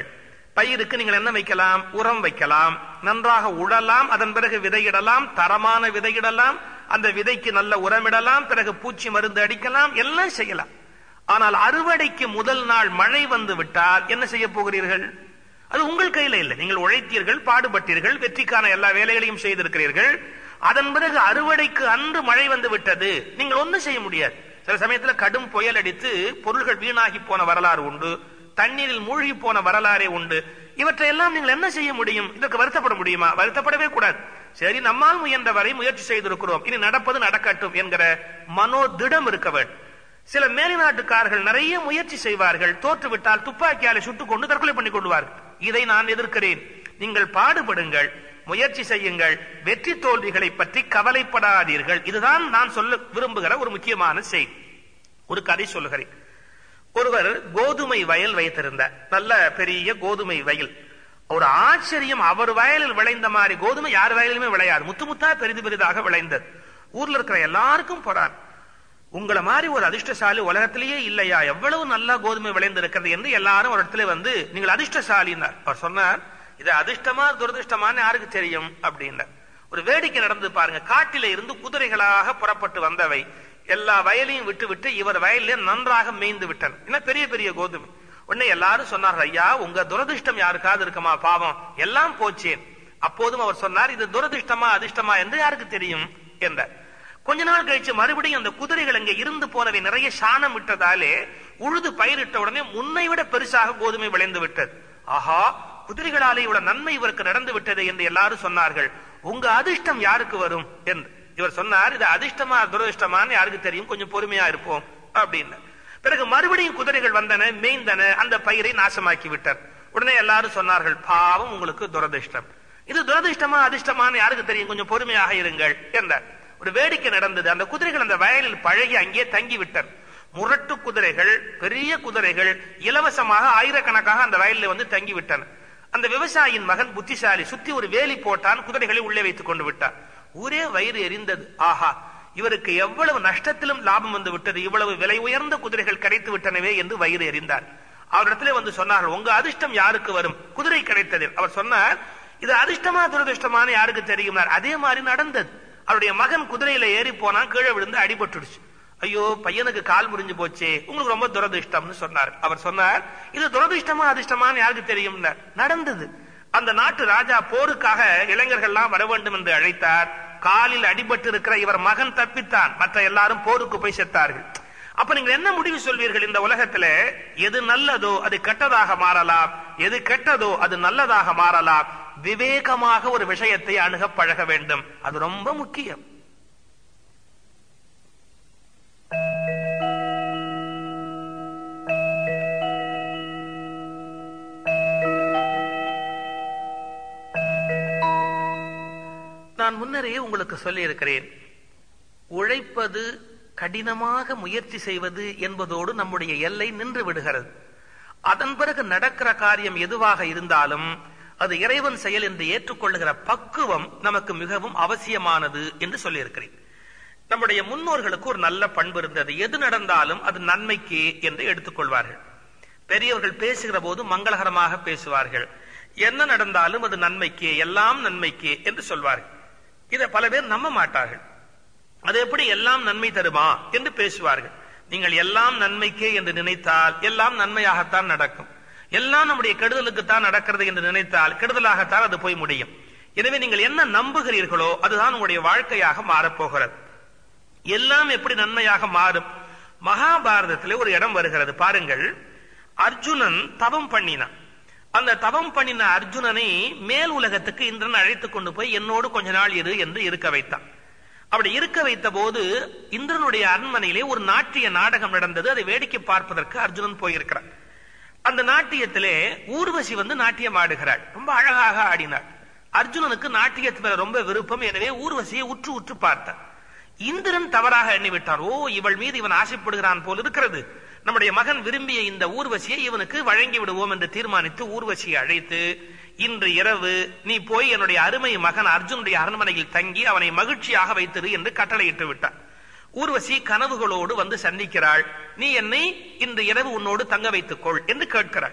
பயிருக்கு நீங்கள் என்ன வைக்கலாம் உரம் வைக்கலாம் நன்றாக உழலாம் அதன் பிறகு விதையிடலாம் தரமான விதையிடலாம் அந்த விதைக்கு நல்ல உரமிடலாம் பிறகு பூச்சி மருந்து அடிக்கலாம் எல்லாம் செய்யலாம் ஆனால் அறுவடைக்கு முதல் நாள் மழை வந்து விட்டால் என்ன செய்ய போகிறீர்கள் அது உங்கள் கையில இல்லை நீங்கள் உழைத்தீர்கள் பாடுபட்டீர்கள் வெற்றிக்கான எல்லா வேலைகளையும் செய்திருக்கிறீர்கள் அதன் பிறகு அறுவடைக்கு அன்று மழை வந்து விட்டது நீங்கள் ஒன்றும் செய்ய முடியாது சில சமயத்துல கடும் புயல் அடித்து பொருள்கள் வீணாகி போன வரலாறு உண்டு தண்ணீரில் மூழ்கி போன வரலாறே உண்டு இவற்றை எல்லாம் நீங்கள் என்ன செய்ய முடியும் இதற்கு வருத்தப்பட முடியுமா வருத்தப்படவே கூடாது சரி நம்மால் முயன்ற வரை முயற்சி செய்திருக்கிறோம் இனி நடப்பது நடக்கட்டும் என்கிற மனோதிடம் இருக்க வேண்டும் சில மேலிநாட்டுக்காரர்கள் நிறைய முயற்சி செய்வார்கள் தோற்றுவிட்டால் துப்பாக்கியாலை சுட்டுக் கொண்டு தற்கொலை பண்ணி கொள்வார்கள் இதை நான் எதிர்க்கிறேன் நீங்கள் பாடுபடுங்கள் முயற்சி செய்யுங்கள் வெற்றி தோல்விகளை பற்றி கவலைப்படாதீர்கள் இதுதான் நான் சொல்ல விரும்புகிற ஒரு முக்கியமான செய்தி ஒரு கதை சொல்லுகிறேன் ஒருவர் கோதுமை வயல் வைத்திருந்தார் நல்ல பெரிய கோதுமை வயல் ஒரு ஆச்சரியம் அவர் வயலில் விளைந்த மாதிரி கோதுமை யார் வயலிலுமே விளையாது முத்து முத்தா பெரிது பெரிதாக விளைந்தது ஊர்ல இருக்கிற எல்லாருக்கும் போறார் உங்களை மாதிரி ஒரு அதிர்ஷ்டசாலி உலகத்திலேயே இல்லையா எவ்வளவு நல்லா கோதுமை விளைந்திருக்கிறது என்று எல்லாரும் ஒரு இடத்துல வந்து நீங்கள் அதிர்ஷ்டசாலினார் அவர் சொன்னார் இது அதிர்ஷ்டமா துரதிருஷ்டமான்னு யாருக்கு தெரியும் அப்படின்னார் ஒரு வேடிக்கை நடந்து பாருங்க காட்டில இருந்து குதிரைகளாக புறப்பட்டு வந்தவை எல்லா வயலையும் விட்டு விட்டு இவர் வயலிலே நன்றாக மேய்ந்து விட்டன என்ன பெரிய பெரிய கோதுமை உடனே எல்லாரும் சொன்னார் ஐயா உங்க துரதிர்ஷ்டம் யாருக்காவது இருக்குமா பாவம் எல்லாம் போச்சேன் அப்போதும் அவர் சொன்னார் இது துரதிர்ஷ்டமா அதிர்ஷ்டமா என்று யாருக்கு தெரியும் என்றார் கொஞ்ச நாள் கழிச்சு மறுபடியும் அந்த குதிரைகள் அங்கே இருந்து போனவை நிறைய சாணம் விட்டதாலே உழுது பயிரிட்ட உடனே முன்னை விட பெருசாக கோதுமை விளைந்து விட்டது ஆஹா குதிரைகளாலே இவ்வளவு நன்மை இவருக்கு நடந்து விட்டது என்று எல்லாரும் சொன்னார்கள் உங்க அதிர்ஷ்டம் யாருக்கு வரும் என்று இவர் சொன்னார் இது அதிர்ஷ்டமா துரதிர்ஷ்டமான்னு யாருக்கு தெரியும் கொஞ்சம் பொறுமையா இருப்போம் அப்படின்னு பிறகு மறுபடியும் குதிரைகள் வந்தன மேய்ந்தன அந்த பயிரை நாசமாக்கி விட்டார் உடனே எல்லாரும் சொன்னார்கள் பாவம் உங்களுக்கு துரதிர்ஷ்டம் இது துரதிர்ஷ்டமா அதிர்ஷ்டமான்னு யாருக்கு தெரியும் கொஞ்சம் பொறுமையாக இருங்கள் என்றார் ஒரு வேடிக்கை நடந்தது அந்த குதிரைகள் அந்த வயலில் பழகி அங்கே தங்கி விட்டன முரட்டு குதிரைகள் பெரிய குதிரைகள் இலவசமாக ஆயிரக்கணக்காக அந்த வயலில் வந்து தங்கி விட்டன அந்த விவசாயியின் மகன் புத்திசாலி சுத்தி ஒரு வேலி போட்டான் குதிரைகளை உள்ளே வைத்துக் கொண்டு விட்டார் ஊரே வயிறு எரிந்தது ஆஹா இவருக்கு எவ்வளவு நஷ்டத்திலும் லாபம் வந்து விட்டது இவ்வளவு விலை உயர்ந்த குதிரைகள் கிடைத்து விட்டனவே என்று வயிறு எறிந்தார் அவரிடத்திலே வந்து சொன்னார்கள் உங்க அதிர்ஷ்டம் யாருக்கு வரும் குதிரை கிடைத்தது அவர் சொன்னார் இது அதிர்ஷ்டமா துரதிர்ஷ்டமான யாருக்கு தெரியும் அதே மாதிரி நடந்தது அவருடைய மகன் குதிரையில ஏறி போனா கீழே விழுந்து அடிபட்டுடுச்சு ஐயோ பையனுக்கு கால் முறிஞ்சு போச்சே உங்களுக்கு ரொம்ப துரதிர்ஷ்டம்னு சொன்னார் அவர் சொன்னார் இது துரதிர்ஷ்டமா அதிர்ஷ்டமான்னு யாருக்கு தெரியும் நடந்தது அந்த நாட்டு ராஜா போருக்காக இளைஞர்கள்லாம் வர வேண்டும் என்று அழைத்தார் காலில் அடிபட்டு இருக்கிற இவர் மகன் தப்பித்தான் மற்ற எல்லாரும் போருக்கு போய் செத்தார்கள் அப்ப நீங்க என்ன முடிவு சொல்வீர்கள் இந்த உலகத்துல எது நல்லதோ அது கெட்டதாக மாறலாம் எது கெட்டதோ அது நல்லதாக மாறலாம் விவேகமாக ஒரு விஷயத்தை அணுக பழக வேண்டும் அது ரொம்ப முக்கியம் நான் முன்னரே உங்களுக்கு சொல்லி இருக்கிறேன் உழைப்பது கடினமாக முயற்சி செய்வது என்பதோடு நம்முடைய எல்லை நின்று விடுகிறது அதன் பிறகு நடக்கிற காரியம் எதுவாக இருந்தாலும் அது இறைவன் செயல் என்று ஏற்றுக்கொள்ளுகிற பக்குவம் நமக்கு மிகவும் அவசியமானது என்று சொல்லியிருக்கிறேன் நம்முடைய முன்னோர்களுக்கு ஒரு நல்ல பண்பு இருந்தது எது நடந்தாலும் அது நன்மைக்கு என்று எடுத்துக்கொள்வார்கள் பெரியவர்கள் பேசுகிற போது மங்களகரமாக பேசுவார்கள் என்ன நடந்தாலும் அது நன்மைக்கு எல்லாம் நன்மைக்கு என்று சொல்வார்கள் இதை பல பேர் நம்ப மாட்டார்கள் அது எப்படி எல்லாம் நன்மை தருமா என்று பேசுவார்கள் நீங்கள் எல்லாம் நன்மைக்கே என்று நினைத்தால் எல்லாம் நன்மையாகத்தான் நடக்கும் எல்லாம் நம்முடைய கெடுதலுக்குத்தான் நடக்கிறது என்று நினைத்தால் கெடுதலாகத்தான் அது போய் முடியும் எனவே நீங்கள் என்ன நம்புகிறீர்களோ அதுதான் உங்களுடைய வாழ்க்கையாக மாறப்போகிறது எல்லாம் எப்படி நன்மையாக மாறும் மகாபாரதத்திலே ஒரு இடம் வருகிறது பாருங்கள் அர்ஜுனன் தவம் பண்ணினான் அந்த தவம் பண்ணின அர்ஜுனனை மேல் உலகத்துக்கு இந்திரன் அழைத்து கொண்டு போய் என்னோடு கொஞ்ச நாள் இரு என்று இருக்க வைத்தான் அப்படி இருக்க வைத்த போது இந்திரனுடைய அரண்மனையிலே ஒரு நாட்டிய நாடகம் நடந்தது அதை வேடிக்கை பார்ப்பதற்கு அர்ஜுனன் போயிருக்கிறார் அந்த நாட்டியத்திலே ஊர்வசி வந்து நாட்டியம் ஆடுகிறாள் ரொம்ப அழகாக ஆடினாள் அர்ஜுனனுக்கு நாட்டியத்து மேல ரொம்ப விருப்பம் எனவே ஊர்வசியை உற்று உற்று பார்த்தார் இந்திரன் தவறாக எண்ணிவிட்டார் ஓ இவள் மீது இவன் ஆசைப்படுகிறான் போல் இருக்கிறது நம்முடைய மகன் விரும்பிய இந்த ஊர்வசியை இவனுக்கு வழங்கி விடுவோம் என்று தீர்மானித்து ஊர்வசியை அழைத்து இன்று இரவு நீ போய் என்னுடைய அருமை மகன் அர்ஜுனுடைய அரண்மனையில் தங்கி அவனை மகிழ்ச்சியாக வைத்திரு என்று கட்டளையிட்டு விட்டார் ஊர்வசி கனவுகளோடு வந்து சந்திக்கிறாள் நீ என்னை இன்று இரவு உன்னோடு தங்க வைத்துக் கொள் என்று கேட்கிறாள்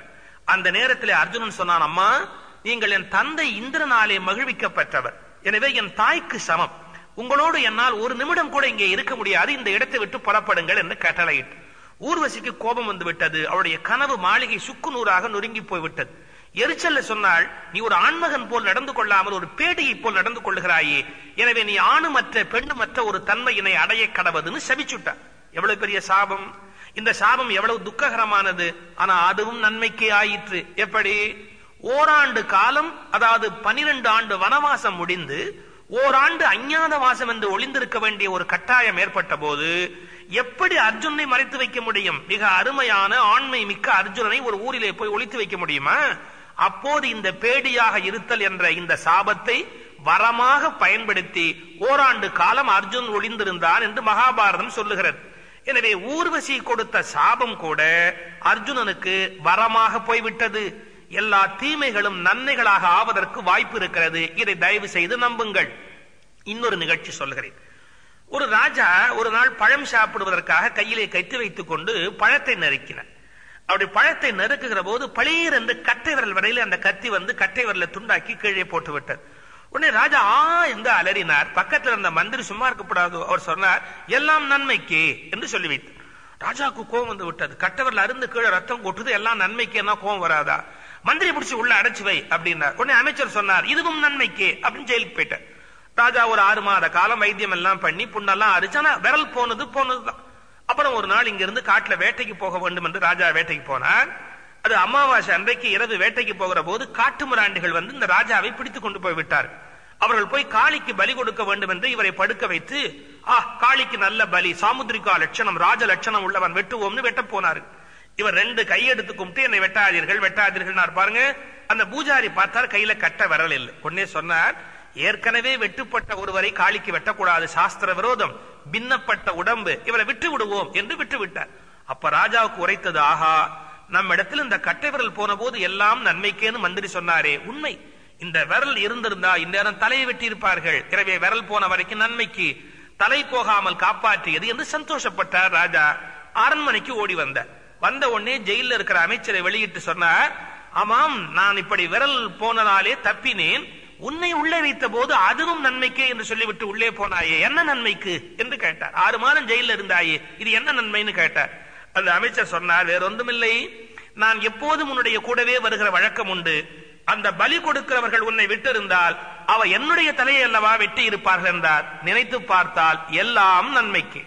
அந்த நேரத்தில் அர்ஜுனன் சொன்னான் அம்மா நீங்கள் என் தந்தை இந்திரனாலே மகிழ்விக்கப்பட்டவர் எனவே என் தாய்க்கு சமம் உங்களோடு என்னால் ஒரு நிமிடம் கூட இங்கே இருக்க முடியாது இந்த இடத்தை விட்டு புறப்படுங்கள் என்று கட்டளையிட்டு ஊர்வசிக்கு கோபம் வந்து விட்டது அவளுடைய கனவு மாளிகை சுக்கு நூறாக நொறுங்கி போய்விட்டது எரிச்சல்ல சொன்னால் நீ ஒரு ஆண்மகன் போல் நடந்து கொள்ளாமல் ஒரு பேடியை போல் நடந்து கொள்ளுகிறாயே எனவே நீ ஆணுமற்ற பெண்ணுமற்ற ஒரு தன்மையினை அடைய கடவுதுன்னு சபிச்சுட்டா எவ்வளவு பெரிய சாபம் இந்த சாபம் எவ்வளவு துக்ககரமானது ஆனா அதுவும் நன்மைக்கே ஆயிற்று எப்படி ஓராண்டு காலம் அதாவது பனிரெண்டு ஆண்டு வனவாசம் முடிந்து ஓராண்டு அஞ்ஞாத வாசம் என்று ஒளிந்திருக்க வேண்டிய ஒரு கட்டாயம் ஏற்பட்ட போது எப்படி அர்ஜுனை மறைத்து வைக்க முடியும் மிக அருமையான ஆண்மை மிக்க அர்ஜுனனை ஒரு ஊரிலே போய் ஒளித்து வைக்க முடியுமா அப்போது இந்த பேடியாக இருத்தல் என்ற இந்த சாபத்தை வரமாக பயன்படுத்தி ஓராண்டு காலம் அர்ஜுன் ஒளிந்திருந்தான் என்று மகாபாரதம் சொல்லுகிறது எனவே ஊர்வசி கொடுத்த சாபம் கூட அர்ஜுனனுக்கு வரமாக போய்விட்டது எல்லா தீமைகளும் நன்மைகளாக ஆவதற்கு வாய்ப்பு இருக்கிறது இதை தயவு செய்து நம்புங்கள் இன்னொரு நிகழ்ச்சி சொல்கிறேன் ஒரு ராஜா ஒரு நாள் பழம் சாப்பிடுவதற்காக கையிலே கைத்து வைத்துக் கொண்டு பழத்தை நறுக்கினார் அப்படி பழத்தை நறுக்குகிற போது பளீர் என்று கட்டை விரல் வரையில் அந்த கத்தி வந்து கட்டை விரலை துண்டாக்கி கீழே போட்டு விட்டது உடனே ராஜா ஆ என்று அலறினார் பக்கத்தில் இருந்த மந்திரி சும்மா இருக்கக்கூடாது அவர் சொன்னார் எல்லாம் நன்மைக்கு என்று சொல்லி வைத்தார் ராஜாவுக்கு கோபம் வந்து விட்டது கட்டவரில் அருந்து கீழே ரத்தம் கொட்டுது எல்லாம் நன்மைக்கு என்ன கோபம் வராதா மந்திரி பிடிச்சி உள்ள அடைச்சு வை அப்படின்னார் உடனே அமைச்சர் சொன்னார் இதுவும் நன்மைக்கு அப்படின்னு ஜெயிலுக்கு போயிட்டார் ராஜா ஒரு ஆறு மாத காலம் வைத்தியம் எல்லாம் பண்ணி புண்ணெல்லாம் அரிச்சு ஆனா விரல் போனது போனதுதான் அப்புறம் ஒரு நாள் இங்க இருந்து காட்டுல வேட்டைக்கு போக வேண்டும் என்று ராஜா வேட்டைக்கு போனார் அது அமாவாசை அன்றைக்கு இரவு வேட்டைக்கு போகிற போது காட்டு மிராண்டிகள் வந்து இந்த ராஜாவை பிடித்துக் கொண்டு போய் விட்டார் அவர்கள் போய் காளிக்கு பலி கொடுக்க வேண்டும் என்று இவரை படுக்க வைத்து ஆ காளிக்கு நல்ல பலி சாமுத்திரிகா லட்சணம் ராஜ லட்சணம் உள்ளவன் வெட்டுவோம்னு வெட்ட போனாரு இவர் ரெண்டு கையெடுத்து கும்பிட்டு என்னை வெட்டாதீர்கள் வெட்டாதீர்கள் பாருங்க அந்த பூஜாரி பார்த்தார் கையில கட்ட விரல் இல்லை உடனே சொன்னார் ஏற்கனவே வெட்டுப்பட்ட ஒருவரை காளிக்கு வெட்டக்கூடாது சாஸ்திர விரோதம் பின்னப்பட்ட உடம்பு இவரை விட்டு விடுவோம் என்று விட்டு விட்டார் அப்ப ராஜாவுக்கு உரைத்தது ஆஹா நம்ம இடத்துல இந்த கட்டை விரல் போன போது எல்லாம் நன்மைக்கேன்னு மந்திரி சொன்னாரே உண்மை இந்த விரல் இருந்திருந்தா இந்நேரம் தலையை வெட்டி இருப்பார்கள் எனவே விரல் போன வரைக்கும் நன்மைக்கு தலை போகாமல் காப்பாற்றியது என்று சந்தோஷப்பட்டார் ராஜா அரண்மனைக்கு ஓடி வந்தார் வந்த உடனே ஜெயில இருக்கிற அமைச்சரை வெளியிட்டு சொன்னார் ஆமாம் நான் இப்படி விரல் போனனாலே தப்பினேன் உன்னை உள்ளே வைத்த போது அதுவும் நன்மைக்கு என்று சொல்லிவிட்டு உள்ளே போனாயே என்ன நன்மைக்கு என்று கேட்டார் ஆறு மாதம் ஜெயில இருந்தாயே இது என்ன நன்மைன்னு கேட்டார் அந்த அமைச்சர் சொன்னார் வேற ஒன்றுமில்லை நான் எப்போதும் உன்னுடைய கூடவே வருகிற வழக்கம் உண்டு அந்த பலி கொடுக்கிறவர்கள் உன்னை விட்டிருந்தால் அவ என்னுடைய தலையை அல்லவா வெட்டி இருப்பார்கள் என்றார் நினைத்து பார்த்தால் எல்லாம் நன்மைக்கு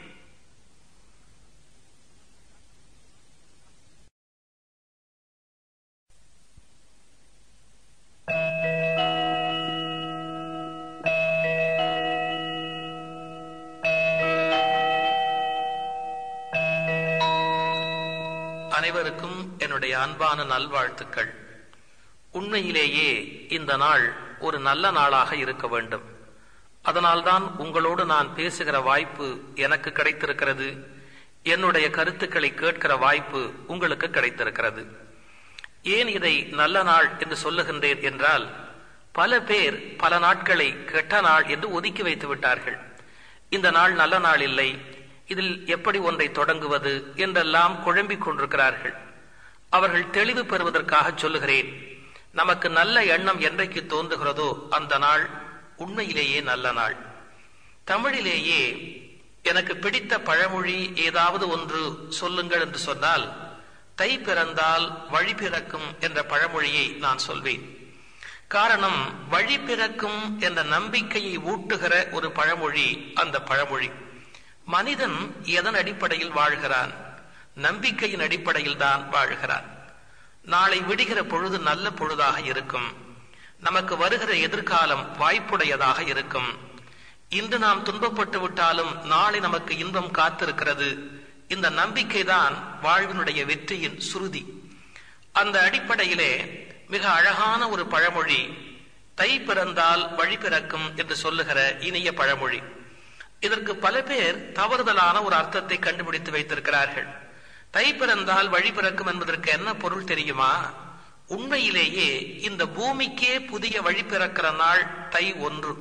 அனைவருக்கும் என்னுடைய அன்பான நல்வாழ்த்துக்கள் உண்மையிலேயே இந்த நாள் ஒரு நல்ல நாளாக இருக்க வேண்டும் அதனால்தான் உங்களோடு நான் பேசுகிற வாய்ப்பு எனக்கு கிடைத்திருக்கிறது என்னுடைய கருத்துக்களை கேட்கிற வாய்ப்பு உங்களுக்கு கிடைத்திருக்கிறது ஏன் இதை நல்ல நாள் என்று சொல்லுகின்றேன் என்றால் பல பேர் பல நாட்களை கெட்ட நாள் என்று ஒதுக்கி வைத்து விட்டார்கள் இந்த நாள் நல்ல நாள் இல்லை இதில் எப்படி ஒன்றை தொடங்குவது என்றெல்லாம் குழம்பிக் கொண்டிருக்கிறார்கள் அவர்கள் தெளிவு பெறுவதற்காக சொல்லுகிறேன் நமக்கு நல்ல எண்ணம் என்றைக்கு தோன்றுகிறதோ அந்த நாள் உண்மையிலேயே நல்ல நாள் தமிழிலேயே எனக்கு பிடித்த பழமொழி ஏதாவது ஒன்று சொல்லுங்கள் என்று சொன்னால் தை பிறந்தால் வழி பிறக்கும் என்ற பழமொழியை நான் சொல்வேன் காரணம் வழி பிறக்கும் என்ற நம்பிக்கையை ஊட்டுகிற ஒரு பழமொழி அந்த பழமொழி மனிதன் எதன் அடிப்படையில் வாழ்கிறான் நம்பிக்கையின் அடிப்படையில் தான் வாழ்கிறான் நாளை விடுகிற பொழுது நல்ல பொழுதாக இருக்கும் நமக்கு வருகிற எதிர்காலம் வாய்ப்புடையதாக இருக்கும் இன்று நாம் துன்பப்பட்டு விட்டாலும் நாளை நமக்கு இன்பம் காத்திருக்கிறது இந்த நம்பிக்கை தான் வாழ்வினுடைய வெற்றியின் சுருதி அந்த அடிப்படையிலே மிக அழகான ஒரு பழமொழி தை பிறந்தால் வழி பிறக்கும் என்று சொல்லுகிற இனிய பழமொழி இதற்கு பல பேர் தவறுதலான ஒரு அர்த்தத்தை கண்டுபிடித்து வைத்திருக்கிறார்கள் தை பிறந்தால் வழி பிறக்கும் என்பதற்கு என்ன பொருள் தெரியுமா உண்மையிலேயே இந்த பூமிக்கே புதிய வழி பிறக்கிற நாள் தை ஒன்று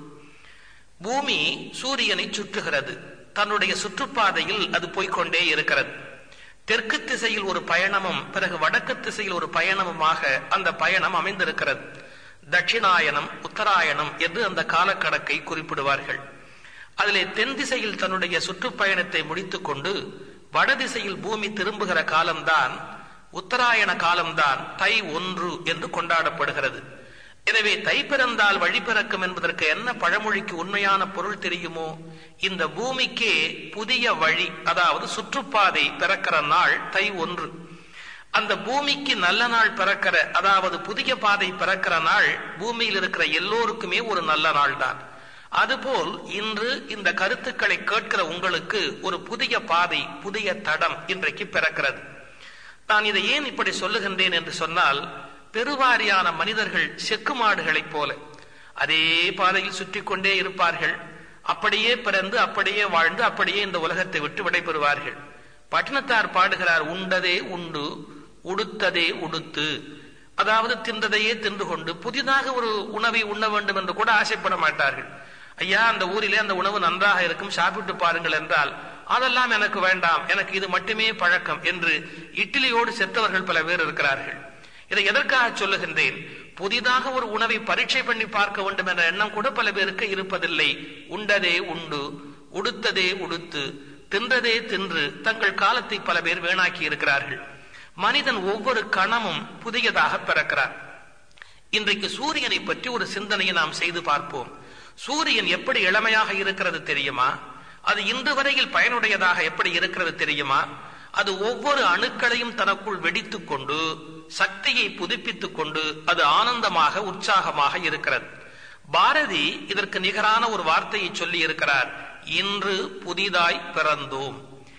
பூமி சூரியனை சுற்றுகிறது தன்னுடைய சுற்றுப்பாதையில் அது போய்கொண்டே இருக்கிறது தெற்கு திசையில் ஒரு பயணமும் பிறகு வடக்கு திசையில் ஒரு பயணமுமாக அந்த பயணம் அமைந்திருக்கிறது தட்சிணாயனம் உத்தராயணம் என்று அந்த காலக்கணக்கை குறிப்பிடுவார்கள் அதிலே தென் திசையில் தன்னுடைய சுற்றுப்பயணத்தை முடித்துக் கொண்டு வடதிசையில் பூமி திரும்புகிற காலம்தான் உத்தராயண காலம்தான் தை ஒன்று என்று கொண்டாடப்படுகிறது எனவே தை பிறந்தால் வழி பிறக்கும் என்பதற்கு என்ன பழமொழிக்கு உண்மையான பொருள் தெரியுமோ இந்த பூமிக்கே புதிய வழி அதாவது சுற்றுப்பாதை பிறக்கிற நாள் தை ஒன்று அந்த பூமிக்கு நல்ல நாள் பிறக்கிற அதாவது புதிய பாதை பிறக்கிற நாள் பூமியில் இருக்கிற எல்லோருக்குமே ஒரு நல்ல நாள் தான் அதுபோல் இன்று இந்த கருத்துக்களை கேட்கிற உங்களுக்கு ஒரு புதிய பாதை புதிய தடம் இன்றைக்கு பிறக்கிறது நான் இதை ஏன் இப்படி சொல்லுகின்றேன் என்று சொன்னால் பெருவாரியான மனிதர்கள் செக்கு மாடுகளைப் போல அதே பாதையில் சுற்றி கொண்டே இருப்பார்கள் அப்படியே பிறந்து அப்படியே வாழ்ந்து அப்படியே இந்த உலகத்தை விட்டு விடைபெறுவார்கள் பட்டினத்தார் பாடுகிறார் உண்டதே உண்டு உடுத்ததே உடுத்து அதாவது தின்றதையே தின்று கொண்டு புதிதாக ஒரு உணவை உண்ண வேண்டும் என்று கூட ஆசைப்பட மாட்டார்கள் ஐயா அந்த ஊரிலே அந்த உணவு நன்றாக இருக்கும் சாப்பிட்டு பாருங்கள் என்றால் அதெல்லாம் எனக்கு வேண்டாம் எனக்கு இது மட்டுமே பழக்கம் என்று இட்லியோடு செத்தவர்கள் பல பேர் இருக்கிறார்கள் இதை எதற்காக சொல்லுகின்றேன் புதிதாக ஒரு உணவை பரீட்சை பண்ணி பார்க்க வேண்டும் என்ற எண்ணம் கூட பல பேருக்கு இருப்பதில்லை உண்டதே உண்டு உடுத்ததே உடுத்து தின்றதே தின்று தங்கள் காலத்தை பல பேர் வீணாக்கி இருக்கிறார்கள் மனிதன் ஒவ்வொரு கணமும் புதியதாக பிறக்கிறார் இன்றைக்கு சூரியனை பற்றி ஒரு சிந்தனையை நாம் செய்து பார்ப்போம் சூரியன் எப்படி இளமையாக இருக்கிறது தெரியுமா அது இன்று வரையில் பயனுடையதாக எப்படி இருக்கிறது தெரியுமா அது ஒவ்வொரு அணுக்களையும் தனக்குள் வெடித்துக் கொண்டு சக்தியை புதுப்பித்துக் கொண்டு அது ஆனந்தமாக உற்சாகமாக இருக்கிறது பாரதி இதற்கு நிகரான ஒரு வார்த்தையை சொல்லி இருக்கிறார் இன்று புதிதாய் பிறந்தோம்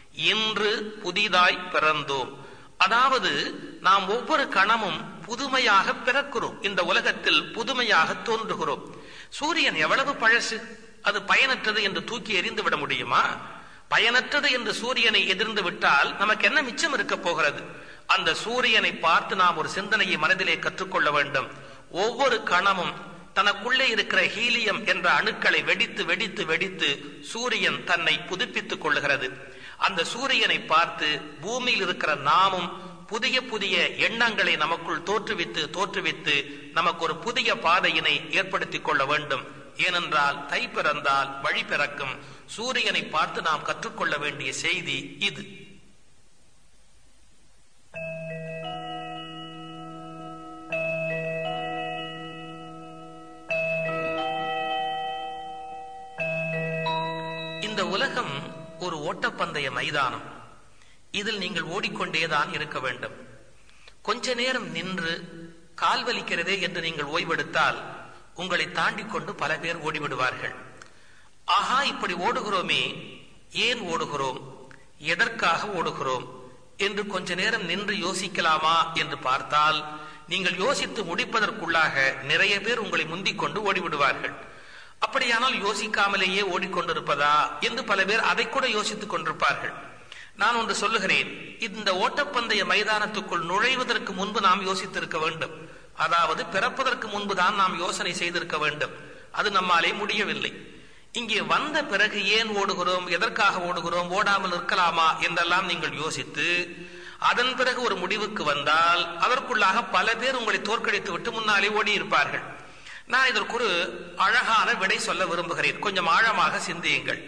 இன்று புதிதாய் பிறந்தோம் அதாவது நாம் ஒவ்வொரு கணமும் புதுமையாக பிறக்கிறோம் இந்த உலகத்தில் புதுமையாக தோன்றுகிறோம் சூரியன் எவ்வளவு பழசு அது பயனற்றது என்று தூக்கி எறிந்து விட முடியுமா பயனற்றது என்று சூரியனை எதிர்ந்து விட்டால் நமக்கு என்ன மிச்சம் இருக்க போகிறது அந்த சூரியனை பார்த்து நாம் ஒரு சிந்தனையை மனதிலே கற்றுக்கொள்ள வேண்டும் ஒவ்வொரு கணமும் தனக்குள்ளே இருக்கிற ஹீலியம் என்ற அணுக்களை வெடித்து வெடித்து வெடித்து சூரியன் தன்னை புதுப்பித்துக் கொள்ளுகிறது அந்த சூரியனை பார்த்து பூமியில் இருக்கிற நாமும் புதிய புதிய எண்ணங்களை நமக்குள் தோற்றுவித்து தோற்றுவித்து நமக்கு ஒரு புதிய பாதையினை ஏற்படுத்திக் கொள்ள வேண்டும் ஏனென்றால் தை பிறந்தால் வழி பிறக்கும் சூரியனை பார்த்து நாம் கற்றுக்கொள்ள வேண்டிய செய்தி இது இந்த உலகம் ஒரு ஓட்டப்பந்தய மைதானம் இதில் நீங்கள் ஓடிக்கொண்டேதான் இருக்க வேண்டும் கொஞ்ச நேரம் நின்று கால் வலிக்கிறதே என்று நீங்கள் ஓய்வெடுத்தால் உங்களை தாண்டி கொண்டு பல பேர் ஓடிவிடுவார்கள் ஆஹா இப்படி ஓடுகிறோமே ஏன் ஓடுகிறோம் எதற்காக ஓடுகிறோம் என்று கொஞ்ச நேரம் நின்று யோசிக்கலாமா என்று பார்த்தால் நீங்கள் யோசித்து முடிப்பதற்குள்ளாக நிறைய பேர் உங்களை முந்திக் கொண்டு ஓடிவிடுவார்கள் அப்படியானால் யோசிக்காமலேயே ஓடிக்கொண்டிருப்பதா என்று பல பேர் அதை கூட யோசித்துக் கொண்டிருப்பார்கள் நான் ஒன்று சொல்லுகிறேன் இந்த ஓட்டப்பந்தய மைதானத்துக்குள் நுழைவதற்கு முன்பு நாம் யோசித்திருக்க வேண்டும் அதாவது பிறப்பதற்கு முன்புதான் நாம் யோசனை செய்திருக்க வேண்டும் அது நம்மாலே முடியவில்லை இங்கே வந்த பிறகு ஏன் ஓடுகிறோம் எதற்காக ஓடுகிறோம் ஓடாமல் இருக்கலாமா என்றெல்லாம் நீங்கள் யோசித்து அதன் பிறகு ஒரு முடிவுக்கு வந்தால் அதற்குள்ளாக பல பேர் உங்களை தோற்கடித்து விட்டு முன்னாலே ஓடி இருப்பார்கள் நான் இதற்கு ஒரு அழகான விடை சொல்ல விரும்புகிறேன் கொஞ்சம் ஆழமாக சிந்தியுங்கள்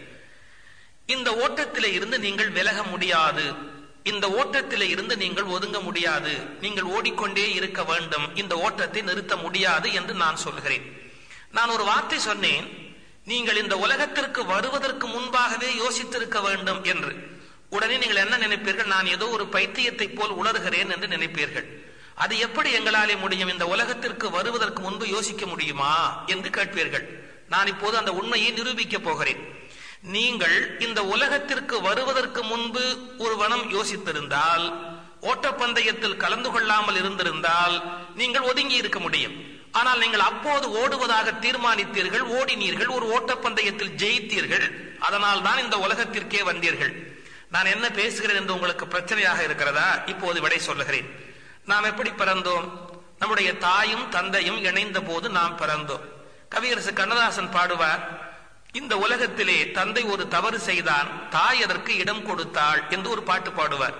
இந்த ஓட்டத்திலே இருந்து நீங்கள் விலக முடியாது இந்த ஓட்டத்திலே இருந்து நீங்கள் ஒதுங்க முடியாது நீங்கள் ஓடிக்கொண்டே இருக்க வேண்டும் இந்த ஓட்டத்தை நிறுத்த முடியாது என்று நான் சொல்கிறேன் நான் ஒரு வார்த்தை சொன்னேன் நீங்கள் இந்த உலகத்திற்கு வருவதற்கு முன்பாகவே யோசித்திருக்க வேண்டும் என்று உடனே நீங்கள் என்ன நினைப்பீர்கள் நான் ஏதோ ஒரு பைத்தியத்தை போல் உணர்கிறேன் என்று நினைப்பீர்கள் அது எப்படி எங்களாலே முடியும் இந்த உலகத்திற்கு வருவதற்கு முன்பு யோசிக்க முடியுமா என்று கேட்பீர்கள் நான் இப்போது அந்த உண்மையை நிரூபிக்க போகிறேன் நீங்கள் இந்த உலகத்திற்கு வருவதற்கு முன்பு ஒரு வனம் யோசித்திருந்தால் ஓட்டப்பந்தயத்தில் கலந்து கொள்ளாமல் இருந்திருந்தால் நீங்கள் ஒதுங்கி இருக்க முடியும் ஆனால் நீங்கள் அப்போது ஓடுவதாக தீர்மானித்தீர்கள் ஓடினீர்கள் ஒரு ஓட்டப்பந்தயத்தில் ஜெயித்தீர்கள் அதனால் தான் இந்த உலகத்திற்கே வந்தீர்கள் நான் என்ன பேசுகிறேன் என்று உங்களுக்கு பிரச்சனையாக இருக்கிறதா இப்போது விடை சொல்லுகிறேன் நாம் எப்படி பிறந்தோம் நம்முடைய தாயும் தந்தையும் இணைந்த போது நாம் பிறந்தோம் கவியரசு கண்ணதாசன் பாடுவார் இந்த உலகத்திலே தந்தை ஒரு தவறு செய்தான் தாய் அதற்கு இடம் கொடுத்தாள் என்று ஒரு பாட்டு பாடுவார்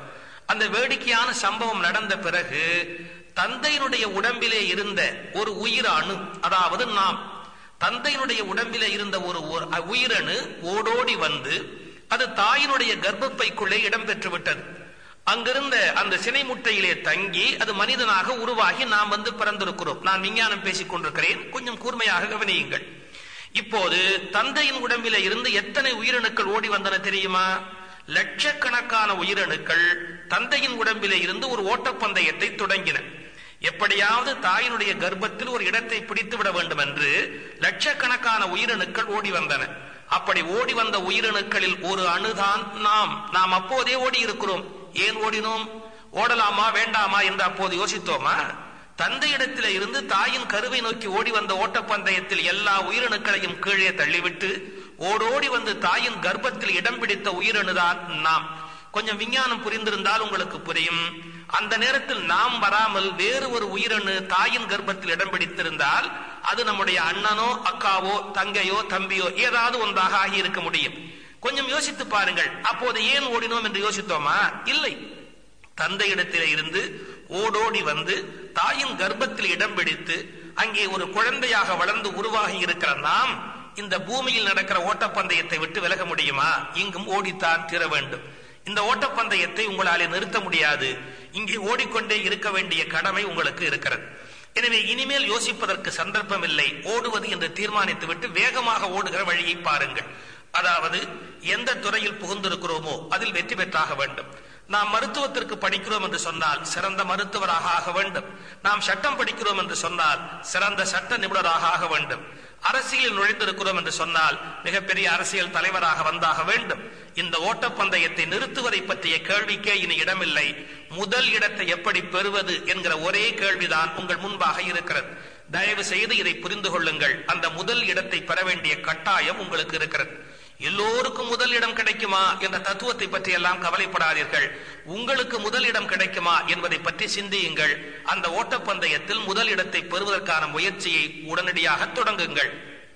அந்த வேடிக்கையான சம்பவம் நடந்த பிறகு தந்தையினுடைய உடம்பிலே இருந்த ஒரு உயிரணு அதாவது நாம் தந்தையினுடைய உடம்பிலே இருந்த ஒரு ஒரு உயிரணு ஓடோடி வந்து அது தாயினுடைய கர்ப்பப்பைக்குள்ளே இடம்பெற்று விட்டது அங்கிருந்த அந்த சினை முட்டையிலே தங்கி அது மனிதனாக உருவாகி நாம் வந்து பிறந்திருக்கிறோம் நான் விஞ்ஞானம் பேசிக் கொண்டிருக்கிறேன் கொஞ்சம் கூர்மையாக கவனியுங்கள் இப்போது தந்தையின் உடம்பில இருந்து எத்தனை உயிரணுக்கள் ஓடி வந்தன தெரியுமா லட்சக்கணக்கான உயிரணுக்கள் தந்தையின் உடம்பிலே இருந்து ஒரு ஓட்டப்பந்தயத்தை தொடங்கின எப்படியாவது தாயினுடைய கர்ப்பத்தில் ஒரு இடத்தை பிடித்து விட வேண்டும் என்று லட்சக்கணக்கான உயிரணுக்கள் ஓடி வந்தன அப்படி ஓடி வந்த உயிரணுக்களில் ஒரு அணுதான் நாம் நாம் அப்போதே ஓடி இருக்கிறோம் ஏன் ஓடினோம் ஓடலாமா வேண்டாமா என்று அப்போது யோசித்தோமா தந்தையிடத்தில இருந்து தாயின் கருவை நோக்கி ஓடி வந்த ஓட்டப்பந்தயத்தில் எல்லா உயிரணுக்களையும் கீழே தள்ளிவிட்டு ஓடோடி வந்து தாயின் கர்ப்பத்தில் இடம் பிடித்த உயிரணுதான் நாம் கொஞ்சம் விஞ்ஞானம் புரிந்திருந்தால் உங்களுக்கு புரியும் அந்த நேரத்தில் நாம் வராமல் வேறு ஒரு உயிரணு தாயின் கர்ப்பத்தில் இடம் பிடித்திருந்தால் அது நம்முடைய அண்ணனோ அக்காவோ தங்கையோ தம்பியோ ஏதாவது ஒன்றாக ஆகியிருக்க முடியும் கொஞ்சம் யோசித்து பாருங்கள் அப்போது ஏன் ஓடினோம் என்று யோசித்தோமா இல்லை தந்தையிடத்திலே இருந்து ஓடோடி வந்து தாயின் கர்ப்பத்தில் இடம் பிடித்து அங்கே ஒரு குழந்தையாக வளர்ந்து உருவாகி இருக்கிற நாம் இந்த பூமியில் நடக்கிற ஓட்டப்பந்தயத்தை விட்டு விலக முடியுமா இங்கும் ஓடித்தான் தீர வேண்டும் இந்த ஓட்டப்பந்தயத்தை உங்களாலே நிறுத்த முடியாது இங்கே ஓடிக்கொண்டே இருக்க வேண்டிய கடமை உங்களுக்கு இருக்கிறது எனவே இனிமேல் யோசிப்பதற்கு சந்தர்ப்பம் இல்லை ஓடுவது என்று தீர்மானித்து விட்டு வேகமாக ஓடுகிற வழியை பாருங்கள் அதாவது எந்த துறையில் புகுந்திருக்கிறோமோ அதில் வெற்றி பெற்றாக வேண்டும் நாம் மருத்துவத்திற்கு படிக்கிறோம் என்று சொன்னால் சிறந்த மருத்துவராக ஆக வேண்டும் நாம் சட்டம் படிக்கிறோம் என்று சொன்னால் சிறந்த சட்ட நிபுணராக ஆக வேண்டும் அரசியலில் நுழைந்திருக்கிறோம் என்று சொன்னால் மிகப்பெரிய அரசியல் தலைவராக வந்தாக வேண்டும் இந்த ஓட்டப்பந்தயத்தை நிறுத்துவதை பற்றிய கேள்விக்கே இனி இடமில்லை முதல் இடத்தை எப்படி பெறுவது என்கிற ஒரே கேள்விதான் உங்கள் முன்பாக இருக்கிறது தயவு செய்து இதை புரிந்து கொள்ளுங்கள் அந்த முதல் இடத்தை பெற வேண்டிய கட்டாயம் உங்களுக்கு இருக்கிறது எல்லோருக்கும் முதல் இடம் கிடைக்குமா என்ற தத்துவத்தை பற்றி எல்லாம் கவலைப்படாதீர்கள் உங்களுக்கு முதல் இடம் கிடைக்குமா என்பதை பற்றி சிந்தியுங்கள் அந்த ஓட்டப்பந்தயத்தில் முதல் இடத்தை பெறுவதற்கான முயற்சியை உடனடியாக தொடங்குங்கள்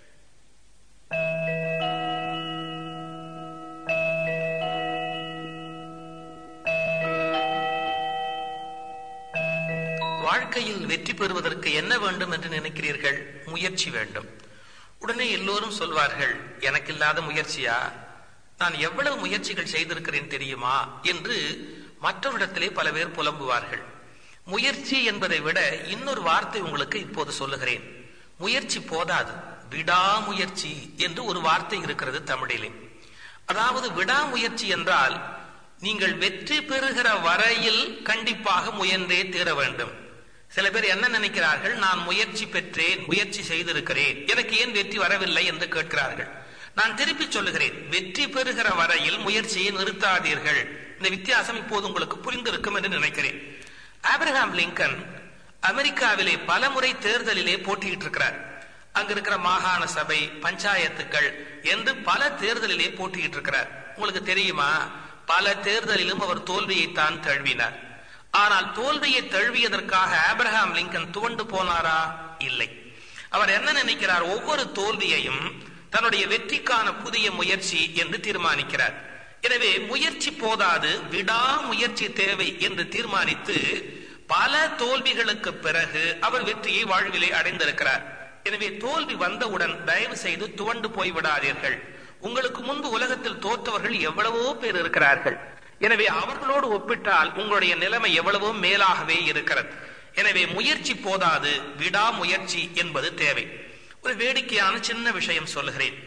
வாழ்க்கையில் வெற்றி பெறுவதற்கு என்ன வேண்டும் என்று நினைக்கிறீர்கள் முயற்சி வேண்டும் உடனே எல்லோரும் சொல்வார்கள் எனக்கு இல்லாத முயற்சியா நான் எவ்வளவு முயற்சிகள் செய்திருக்கிறேன் தெரியுமா என்று மற்றவரிடத்திலே பல பேர் புலம்புவார்கள் முயற்சி என்பதை விட இன்னொரு வார்த்தை உங்களுக்கு இப்போது சொல்லுகிறேன் முயற்சி போதாது விடாமுயற்சி என்று ஒரு வார்த்தை இருக்கிறது தமிழிலே அதாவது விடாமுயற்சி என்றால் நீங்கள் வெற்றி பெறுகிற வரையில் கண்டிப்பாக முயன்றே தீர வேண்டும் சில பேர் என்ன நினைக்கிறார்கள் நான் முயற்சி பெற்றேன் முயற்சி செய்திருக்கிறேன் எனக்கு ஏன் வெற்றி வரவில்லை என்று கேட்கிறார்கள் நான் திருப்பி சொல்லுகிறேன் வெற்றி பெறுகிற வரையில் முயற்சியை நிறுத்தாதீர்கள் இந்த வித்தியாசம் இப்போது உங்களுக்கு புரிந்திருக்கும் என்று நினைக்கிறேன் ஆப்ரஹாம் லிங்கன் அமெரிக்காவிலே பல முறை தேர்தலிலே போட்டியிட்டு இருக்கிறார் அங்க இருக்கிற மாகாண சபை பஞ்சாயத்துக்கள் என்று பல தேர்தலிலே போட்டியிட்டு இருக்கிறார் உங்களுக்கு தெரியுமா பல தேர்தலிலும் அவர் தோல்வியைத்தான் தழுவினார் ஆனால் தோல்வியை தழுவியதற்காக ஆப்ரஹாம் லிங்கன் துவண்டு போனாரா இல்லை அவர் என்ன நினைக்கிறார் ஒவ்வொரு தோல்வியையும் தன்னுடைய வெற்றிக்கான புதிய முயற்சி என்று தீர்மானிக்கிறார் எனவே முயற்சி போதாது விடாமுயற்சி தேவை என்று தீர்மானித்து பல தோல்விகளுக்கு பிறகு அவர் வெற்றியை வாழ்விலே அடைந்திருக்கிறார் எனவே தோல்வி வந்தவுடன் தயவு செய்து துவண்டு போய்விடாதீர்கள் உங்களுக்கு முன்பு உலகத்தில் தோற்றவர்கள் எவ்வளவோ பேர் இருக்கிறார்கள் எனவே அவர்களோடு ஒப்பிட்டால் உங்களுடைய நிலைமை எவ்வளவோ மேலாகவே இருக்கிறது எனவே முயற்சி போதாது விடாமுயற்சி என்பது தேவை ஒரு வேடிக்கையான சின்ன விஷயம் சொல்லுகிறேன்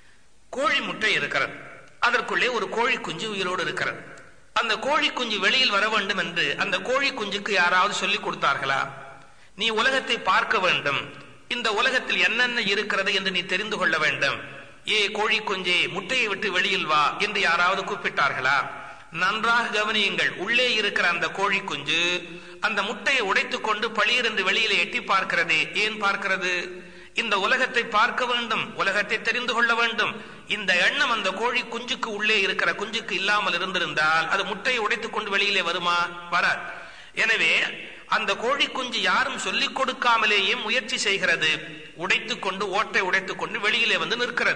கோழி முட்டை இருக்கிறது அதற்குள்ளே ஒரு கோழி குஞ்சு உயிரோடு இருக்கிறது அந்த கோழி குஞ்சு வெளியில் வர வேண்டும் என்று அந்த கோழி குஞ்சுக்கு யாராவது சொல்லிக் கொடுத்தார்களா நீ உலகத்தை பார்க்க வேண்டும் இந்த உலகத்தில் என்னென்ன இருக்கிறது என்று நீ தெரிந்து கொள்ள வேண்டும் ஏ கோழி குஞ்சே முட்டையை விட்டு வெளியில் வா என்று யாராவது கூப்பிட்டார்களா நன்றாக கவனியுங்கள் உள்ளே இருக்கிற அந்த கோழி குஞ்சு அந்த முட்டையை உடைத்துக் கொண்டு பளிர் என்று வெளியில எட்டி பார்க்கிறது ஏன் பார்க்கிறது இந்த உலகத்தை பார்க்க வேண்டும் உலகத்தை தெரிந்து கொள்ள வேண்டும் இந்த எண்ணம் அந்த கோழி குஞ்சுக்கு உள்ளே இருக்கிற குஞ்சுக்கு இல்லாமல் இருந்திருந்தால் அது முட்டையை உடைத்துக் கொண்டு வெளியிலே வருமா வராது எனவே அந்த கோழி குஞ்சு யாரும் சொல்லிக் கொடுக்காமலேயே முயற்சி செய்கிறது உடைத்துக் கொண்டு ஓட்டை உடைத்துக் கொண்டு வெளியிலே வந்து நிற்கிறது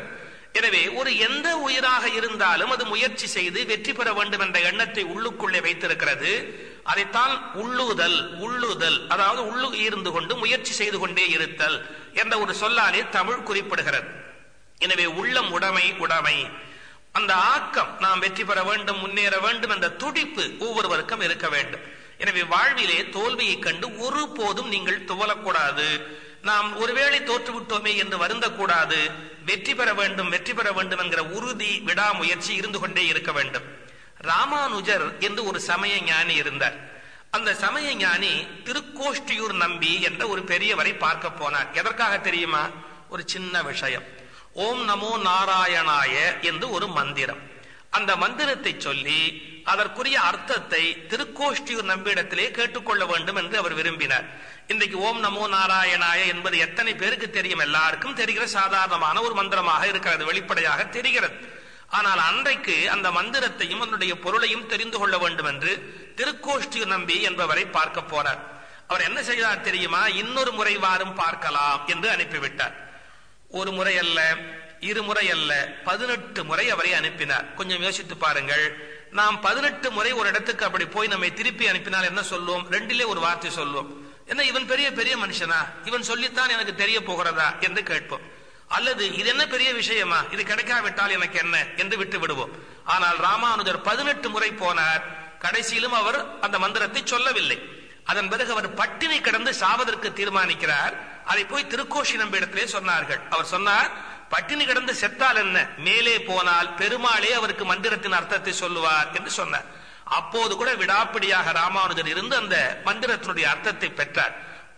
எனவே ஒரு எந்த உயிராக இருந்தாலும் அது முயற்சி செய்து வெற்றி பெற வேண்டும் என்ற எண்ணத்தை உள்ளுக்குள்ளே வைத்திருக்கிறது அதைத்தான் உள்ளுதல் உள்ளுதல் அதாவது உள்ளு இருந்து கொண்டு முயற்சி செய்து கொண்டே இருத்தல் என்ற ஒரு சொல்லாலே தமிழ் குறிப்பிடுகிறது எனவே உள்ளம் உடைமை உடைமை அந்த ஆக்கம் நாம் வெற்றி பெற வேண்டும் முன்னேற வேண்டும் என்ற துடிப்பு ஒவ்வொருவருக்கும் இருக்க வேண்டும் எனவே வாழ்விலே தோல்வியை கண்டு ஒருபோதும் நீங்கள் துவலக்கூடாது நாம் ஒருவேளை தோற்றுவிட்டோமே என்று வருந்தக்கூடாது வெற்றி பெற வேண்டும் வெற்றி பெற வேண்டும் என்கிற உறுதி விடாமுயற்சி இருந்து கொண்டே இருக்க வேண்டும் ராமானுஜர் என்று ஒரு சமய ஞானி இருந்தார் அந்த சமய ஞானி திருக்கோஷ்டியூர் நம்பி என்ற ஒரு பெரியவரை பார்க்க போனார் எதற்காக தெரியுமா ஒரு சின்ன விஷயம் ஓம் நமோ நாராயணாய என்று ஒரு மந்திரம் அந்த மந்திரத்தை சொல்லி அதற்குரிய அர்த்தத்தை திருக்கோஷ்டியூர் நம்பியிடத்திலே கேட்டுக்கொள்ள வேண்டும் என்று அவர் விரும்பினார் இன்றைக்கு ஓம் நமோ நாராயணாய என்பது எத்தனை பேருக்கு தெரியும் எல்லாருக்கும் தெரிகிற சாதாரணமான ஒரு மந்திரமாக இருக்கிறது வெளிப்படையாக தெரிகிறது ஆனால் அன்றைக்கு அந்த மந்திரத்தையும் அதனுடைய பொருளையும் தெரிந்து கொள்ள வேண்டும் என்று திருக்கோஷ்டியூர் நம்பி என்பவரை பார்க்க போனார் அவர் என்ன செய்தார் தெரியுமா இன்னொரு முறை வாரும் பார்க்கலாம் என்று அனுப்பிவிட்டார் ஒரு முறை அல்ல இருமுறை அல்ல பதினெட்டு முறை அவரை அனுப்பினார் கொஞ்சம் யோசித்து பாருங்கள் நாம் பதினெட்டு முறை ஒரு இடத்துக்கு அப்படி போய் நம்மை திருப்பி அனுப்பினால் என்ன சொல்லுவோம் ரெண்டிலே ஒரு வார்த்தை சொல்லுவோம் என்ன இவன் பெரிய பெரிய மனுஷனா இவன் சொல்லித்தான் எனக்கு தெரிய போகிறதா என்று கேட்போம் அல்லது இது என்ன பெரிய விஷயமா இது கிடைக்காவிட்டால் எனக்கு என்ன என்று விட்டு விடுவோம் ஆனால் ராமானுஜர் பதினெட்டு முறை போனார் கடைசியிலும் அவர் அந்த மந்திரத்தை சொல்லவில்லை அதன் பிறகு அவர் பட்டினி கிடந்து சாவதற்கு தீர்மானிக்கிறார் அதை போய் திருக்கோஷி நம்பிடத்திலே சொன்னார்கள் அவர் சொன்னார் பட்டினி கிடந்து செத்தால் என்ன மேலே போனால் பெருமாளே அவருக்கு மந்திரத்தின் அர்த்தத்தை சொல்லுவார் என்று சொன்னார் அப்போது கூட விடாப்பிடியாக ராமானுஜர் இருந்து அந்த மந்திரத்தினுடைய அர்த்தத்தை பெற்றார்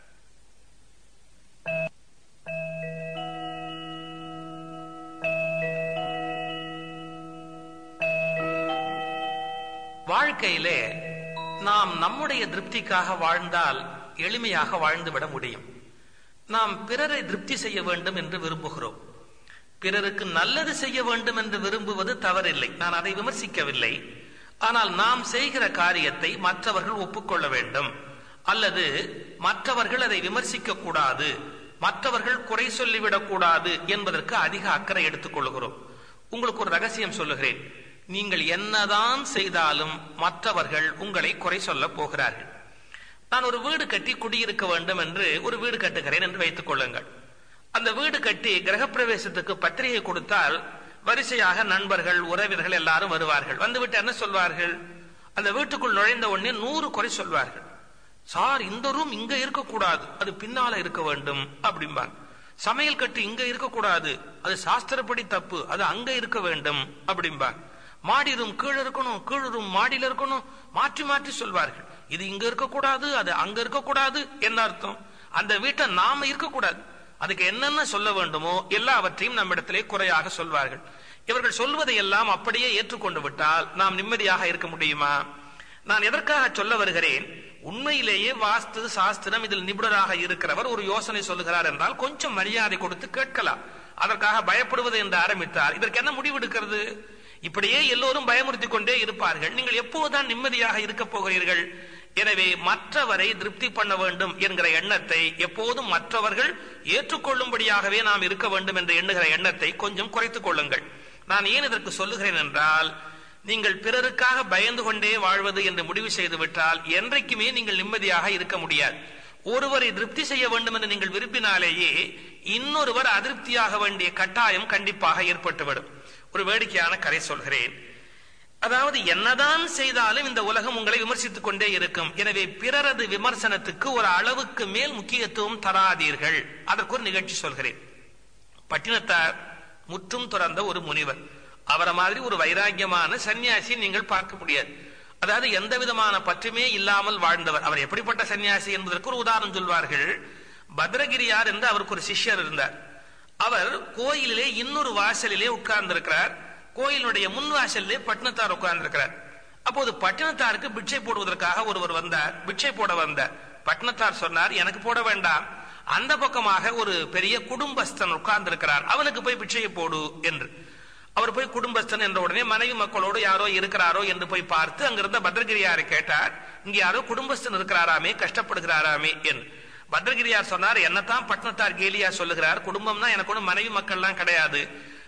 வாழ்க்கையிலே நாம் நம்முடைய திருப்திக்காக வாழ்ந்தால் எளிமையாக வாழ்ந்துவிட முடியும் நாம் பிறரை திருப்தி செய்ய வேண்டும் என்று விரும்புகிறோம் பிறருக்கு நல்லது செய்ய வேண்டும் என்று விரும்புவது தவறில்லை நான் அதை விமர்சிக்கவில்லை ஆனால் நாம் செய்கிற காரியத்தை மற்றவர்கள் ஒப்புக்கொள்ள வேண்டும் அல்லது மற்றவர்கள் அதை விமர்சிக்க கூடாது மற்றவர்கள் குறை சொல்லிவிடக் கூடாது என்பதற்கு அதிக அக்கறை எடுத்துக் கொள்கிறோம் உங்களுக்கு ஒரு ரகசியம் சொல்லுகிறேன் நீங்கள் என்னதான் செய்தாலும் மற்றவர்கள் உங்களை குறை சொல்ல போகிறார்கள் நான் ஒரு வீடு கட்டி குடியிருக்க வேண்டும் என்று ஒரு வீடு கட்டுகிறேன் என்று வைத்துக் கொள்ளுங்கள் அந்த வீடு கட்டி கிரகப்பிரவேசத்துக்கு பத்திரிகை கொடுத்தால் வரிசையாக நண்பர்கள் உறவினர்கள் எல்லாரும் வருவார்கள் வந்துவிட்டு என்ன சொல்வார்கள் அந்த வீட்டுக்குள் நுழைந்த உடனே நூறு குறை சொல்வார்கள் சார் இந்த ரூம் இங்க இருக்கக்கூடாது அது பின்னால இருக்க வேண்டும் அப்படிம்பாங்க சமையல் கட்டு இங்க இருக்கக்கூடாது அது சாஸ்திரப்படி தப்பு அது அங்க இருக்க வேண்டும் அப்படிம்பாங்க மாடி ரூம் கீழே இருக்கணும் கீழ் ரூம் மாடியில இருக்கணும் மாற்றி மாற்றி சொல்வார்கள் இது இங்க இருக்கக்கூடாது அது அங்க இருக்கக்கூடாது என்ன அர்த்தம் அந்த வீட்டை நாம இருக்கக்கூடாது அதுக்கு என்னென்ன சொல்ல வேண்டுமோ எல்லாவற்றையும் நம்மிடத்திலே குறையாக சொல்வார்கள் இவர்கள் சொல்வதை எல்லாம் அப்படியே ஏற்றுக்கொண்டு விட்டால் நாம் நிம்மதியாக இருக்க முடியுமா நான் எதற்காக சொல்ல வருகிறேன் உண்மையிலேயே வாஸ்து சாஸ்திரம் இதில் நிபுணராக இருக்கிறவர் ஒரு யோசனை சொல்லுகிறார் என்றால் கொஞ்சம் மரியாதை கொடுத்து கேட்கலாம் அதற்காக பயப்படுவது என்று ஆரம்பித்தால் இதற்கு என்ன முடிவெடுக்கிறது இப்படியே எல்லோரும் பயமுறுத்தி கொண்டே இருப்பார்கள் நீங்கள் எப்போதுதான் நிம்மதியாக இருக்க போகிறீர்கள் எனவே மற்றவரை திருப்தி பண்ண வேண்டும் என்கிற எண்ணத்தை எப்போதும் மற்றவர்கள் ஏற்றுக்கொள்ளும்படியாகவே நாம் இருக்க வேண்டும் என்று எண்ணுகிற எண்ணத்தை கொஞ்சம் குறைத்துக் கொள்ளுங்கள் நான் ஏன் இதற்கு சொல்லுகிறேன் என்றால் நீங்கள் பிறருக்காக பயந்து கொண்டே வாழ்வது என்று முடிவு செய்து விட்டால் என்றைக்குமே நீங்கள் நிம்மதியாக இருக்க முடியாது ஒருவரை திருப்தி செய்ய வேண்டும் என்று நீங்கள் விரும்பினாலேயே இன்னொருவர் அதிருப்தியாக வேண்டிய கட்டாயம் கண்டிப்பாக ஏற்பட்டுவிடும் ஒரு வேடிக்கையான கதை சொல்கிறேன் அதாவது என்னதான் செய்தாலும் இந்த உலகம் உங்களை விமர்சித்துக் கொண்டே இருக்கும் எனவே பிறரது விமர்சனத்துக்கு ஒரு அளவுக்கு மேல் முக்கியத்துவம் தராதீர்கள் அதற்கு ஒரு நிகழ்ச்சி சொல்கிறேன் பட்டினத்தார் முற்றும் துறந்த ஒரு முனிவர் அவரை மாதிரி ஒரு வைராக்கியமான சன்னியாசி நீங்கள் பார்க்க முடியாது அதாவது எந்த விதமான பற்றுமே இல்லாமல் வாழ்ந்தவர் அவர் எப்படிப்பட்ட சன்னியாசி என்பதற்கு ஒரு உதாரணம் சொல்வார்கள் பத்ரகிரியார் என்று அவருக்கு ஒரு சிஷ்யர் இருந்தார் அவர் கோயிலிலே இன்னொரு வாசலிலே உட்கார்ந்திருக்கிறார் கோயிலுடைய முன் வாசலிலே பட்டினத்தார் உட்கார்ந்திருக்கிறார் அப்போது பட்டினத்தாருக்கு பிட்சை போடுவதற்காக ஒருவர் வந்தார் பிட்சை போட வந்தார் பட்டினத்தார் சொன்னார் எனக்கு போட வேண்டாம் அந்த பக்கமாக ஒரு பெரிய குடும்பஸ்தன் உட்கார்ந்திருக்கிறார் அவனுக்கு போய் பிட்சையை போடு என்று அவர் போய் குடும்பஸ்தன் என்ற உடனே மனைவி மக்களோடு யாரோ இருக்கிறாரோ என்று போய் பார்த்து அங்கிருந்த பத்ரகிரியாரை கேட்டார் இங்க யாரோ குடும்பஸ்தன் இருக்கிறாராமே கஷ்டப்படுகிறாராமே என்று பத்ரகிரியார் சொன்னார் என்னத்தான் பட்டினத்தார் கேலியா சொல்லுகிறார் குடும்பம்னா எனக்கு ஒன்றும் மனைவி மக்கள்லாம் கிடையாது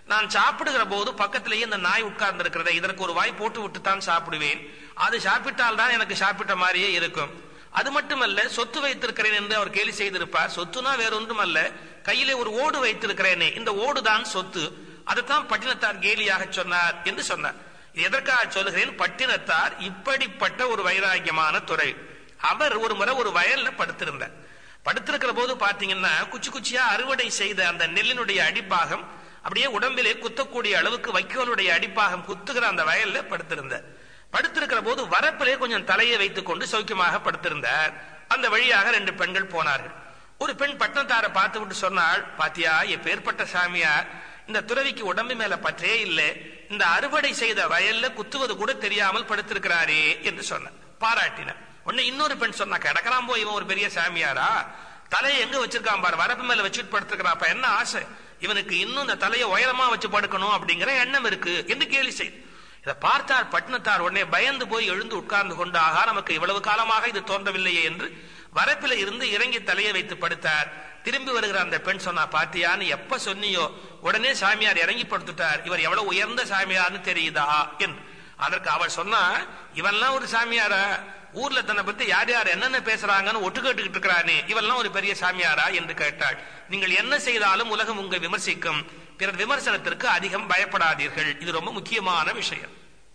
நான் சாப்பிடுகிற போது பக்கத்திலேயே இந்த நாய் உட்கார்ந்து இருக்கிறத இதற்கு ஒரு வாய் போட்டு விட்டு தான் சாப்பிடுவேன் அது சாப்பிட்டால் தான் எனக்கு சாப்பிட்ட மாதிரியே இருக்கும் அது மட்டுமல்ல சொத்து வைத்திருக்கிறேன் என்று அவர் கேலி செய்திருப்பார் சொத்துனா வேற ஒன்றும் அல்ல கையிலே ஒரு ஓடு வைத்திருக்கிறேனே இந்த ஓடு தான் சொத்து அதைத்தான் பட்டினத்தார் கேலியாக சொன்னார் என்று சொன்னார் இது எதற்காக சொல்கிறேன் பட்டினத்தார் இப்படிப்பட்ட ஒரு வைராக்கியமான துறை அவர் ஒரு முறை ஒரு வயல்ல படுத்திருந்தார் படுத்திருக்கிற போது பாத்தீங்கன்னா குச்சி குச்சியா அறுவடை செய்த அந்த நெல்லினுடைய அடிப்பாகம் அப்படியே உடம்பிலே குத்தக்கூடிய அளவுக்கு வைக்கோலுடைய அடிப்பாகம் குத்துகிற அந்த வயல்ல படுத்திருந்தார் படுத்திருக்கிற போது வரப்பிலே கொஞ்சம் தலையை வைத்துக் கொண்டு சௌக்கியமாக படுத்திருந்தார் அந்த வழியாக ரெண்டு பெண்கள் போனார்கள் ஒரு பெண் பட்டணத்தாரை பார்த்து விட்டு சொன்னாள் பாத்தியா எப்பேற்பட்ட சாமியார் இந்த துறவிக்கு உடம்பு மேல பற்றே இல்லை இந்த அறுவடை செய்த வயல்ல குத்துவது கூட தெரியாமல் படுத்திருக்கிறாரே என்று சொன்னார் பாராட்டினார் உடனே இன்னொரு பெண் சொன்னா கிடக்கிறான் போய் இவன் ஒரு பெரிய சாமியாரா தலையை எங்க வச்சிருக்கான் பாரு வரப்பு மேல வச்சுட்டு படுத்திருக்கிறான் அப்ப என்ன ஆசை இவனுக்கு இன்னும் இந்த தலையை உயரமா வச்சு படுக்கணும் அப்படிங்கிற எண்ணம் இருக்கு என்று கேலி செய்து இதை பார்த்தார் பட்டினத்தார் உடனே பயந்து போய் எழுந்து உட்கார்ந்து கொண்டு ஆகா நமக்கு இவ்வளவு காலமாக இது தோன்றவில்லையே என்று வரப்பில இருந்து இறங்கி தலையை வைத்து படுத்தார் திரும்பி வருகிற அந்த பெண் சொன்னா பாத்தியான்னு எப்ப சொன்னியோ உடனே சாமியார் இறங்கி படுத்துட்டார் இவர் எவ்வளவு உயர்ந்த சாமியார்னு தெரியுதா என்று அதற்கு அவர் சொன்னா இவன்லாம் ஒரு சாமியாரா ஊர்ல தன்னை பத்தி யார் யார் என்னென்ன பேசுறாங்கன்னு ஒட்டு கேட்டுக்கிட்டு இருக்கிறானே இவெல்லாம் ஒரு பெரிய சாமியாரா என்று கேட்டாள் நீங்கள் என்ன செய்தாலும் உலகம் உங்க விமர்சிக்கும் பிறர் விமர்சனத்திற்கு அதிகம் பயப்படாதீர்கள் இது ரொம்ப முக்கியமான விஷயம்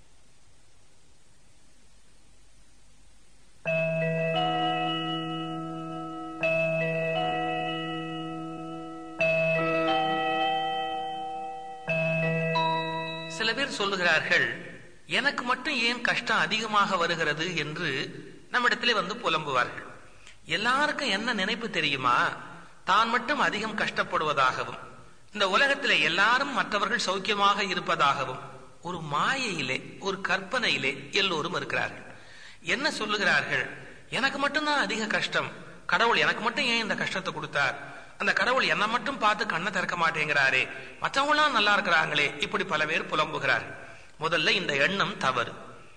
சில பேர் சொல்லுகிறார்கள் எனக்கு மட்டும் ஏன் கஷ்டம் அதிகமாக வருகிறது என்று நம்மிடத்திலே வந்து புலம்புவார்கள் எல்லாருக்கும் என்ன நினைப்பு தெரியுமா தான் மட்டும் அதிகம் கஷ்டப்படுவதாகவும் இந்த உலகத்திலே எல்லாரும் மற்றவர்கள் சௌக்கியமாக இருப்பதாகவும் ஒரு மாயையிலே ஒரு கற்பனையிலே எல்லோரும் இருக்கிறார்கள் என்ன சொல்லுகிறார்கள் எனக்கு மட்டும்தான் அதிக கஷ்டம் கடவுள் எனக்கு மட்டும் ஏன் இந்த கஷ்டத்தை கொடுத்தார் அந்த கடவுள் என்ன மட்டும் பார்த்து கண்ணை திறக்க மாட்டேங்கிறாரே மற்றவங்களாம் நல்லா இருக்கிறாங்களே இப்படி பல பேர் புலம்புகிறார்கள் முதல்ல இந்த எண்ணம் தவறு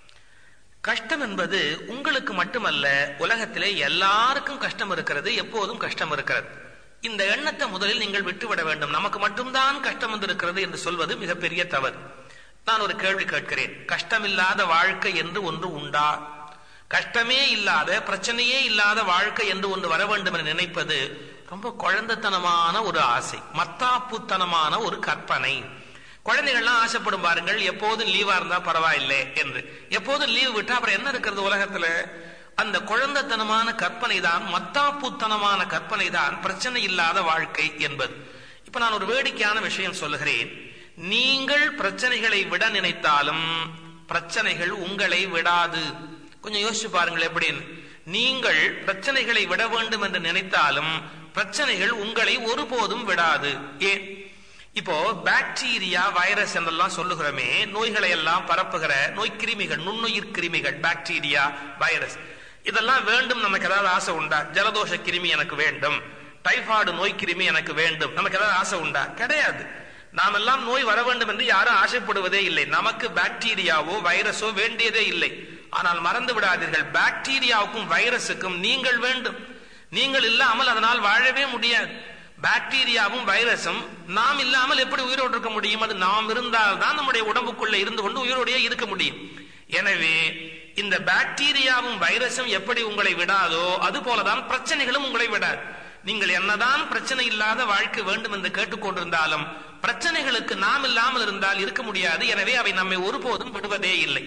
கஷ்டம் என்பது உங்களுக்கு மட்டுமல்ல உலகத்திலே எல்லாருக்கும் கஷ்டம் இருக்கிறது எப்போதும் கஷ்டம் இருக்கிறது இந்த எண்ணத்தை முதலில் நீங்கள் விட்டுவிட வேண்டும் நமக்கு மட்டும்தான் கஷ்டம் வந்திருக்கிறது என்று சொல்வது மிகப்பெரிய தவறு நான் ஒரு கேள்வி கேட்கிறேன் கஷ்டமில்லாத வாழ்க்கை என்று ஒன்று உண்டா கஷ்டமே இல்லாத பிரச்சனையே இல்லாத வாழ்க்கை என்று ஒன்று வர வேண்டும் என நினைப்பது ரொம்ப குழந்தைத்தனமான ஒரு ஆசை மத்தாப்புத்தனமான ஒரு கற்பனை குழந்தைகள்லாம் ஆசைப்படும் பாருங்கள் எப்போதும் லீவா இருந்தா பரவாயில்லை என்று எப்போதும் லீவ் விட்டா அப்புறம் என்ன இருக்கிறது உலகத்துல அந்த குழந்தைத்தனமான கற்பனை தான் மத்தாப்புத்தனமான கற்பனை தான் பிரச்சனை இல்லாத வாழ்க்கை என்பது இப்ப நான் ஒரு வேடிக்கையான விஷயம் சொல்லுகிறேன் நீங்கள் பிரச்சனைகளை விட நினைத்தாலும் பிரச்சனைகள் உங்களை விடாது கொஞ்சம் யோசிச்சு பாருங்கள் எப்படின்னு நீங்கள் பிரச்சனைகளை விட வேண்டும் என்று நினைத்தாலும் பிரச்சனைகள் உங்களை ஒருபோதும் விடாது ஏன் இப்போ பாக்டீரியா வைரஸ் என்றெல்லாம் சொல்லுகிறோமே நோய்களை எல்லாம் பரப்புகிற நோய் கிருமிகள் நுண்ணுயிர் கிருமிகள் பாக்டீரியா வைரஸ் இதெல்லாம் வேண்டும் நமக்கு ஏதாவது ஆசை உண்டா ஜலதோஷ கிருமி எனக்கு வேண்டும் டைபாய்டு நோய் கிருமி எனக்கு வேண்டும் நமக்கு ஏதாவது ஆசை உண்டா கிடையாது நாம் எல்லாம் நோய் வர வேண்டும் என்று யாரும் ஆசைப்படுவதே இல்லை நமக்கு பாக்டீரியாவோ வைரஸோ வேண்டியதே இல்லை ஆனால் மறந்து விடாதீர்கள் பாக்டீரியாவுக்கும் வைரஸுக்கும் நீங்கள் வேண்டும் நீங்கள் இல்லாமல் அதனால் வாழவே முடியாது பாக்டீரியாவும் வைரஸும் நாம் இல்லாமல் எப்படி உயிரோடு இருக்க முடியும் அது நாம் இருந்தால் தான் நம்முடைய உடம்புக்குள்ள இருந்து கொண்டு உயிரோடையே இருக்க முடியும் எனவே இந்த பாக்டீரியாவும் வைரஸும் எப்படி உங்களை விடாதோ அது போலதான் பிரச்சனைகளும் உங்களை விடாது நீங்கள் என்னதான் பிரச்சனை இல்லாத வாழ்க்கை வேண்டும் என்று கேட்டுக்கொண்டிருந்தாலும் பிரச்சனைகளுக்கு நாம் இல்லாமல் இருந்தால் இருக்க முடியாது எனவே அவை நம்மை ஒருபோதும் விடுவதே இல்லை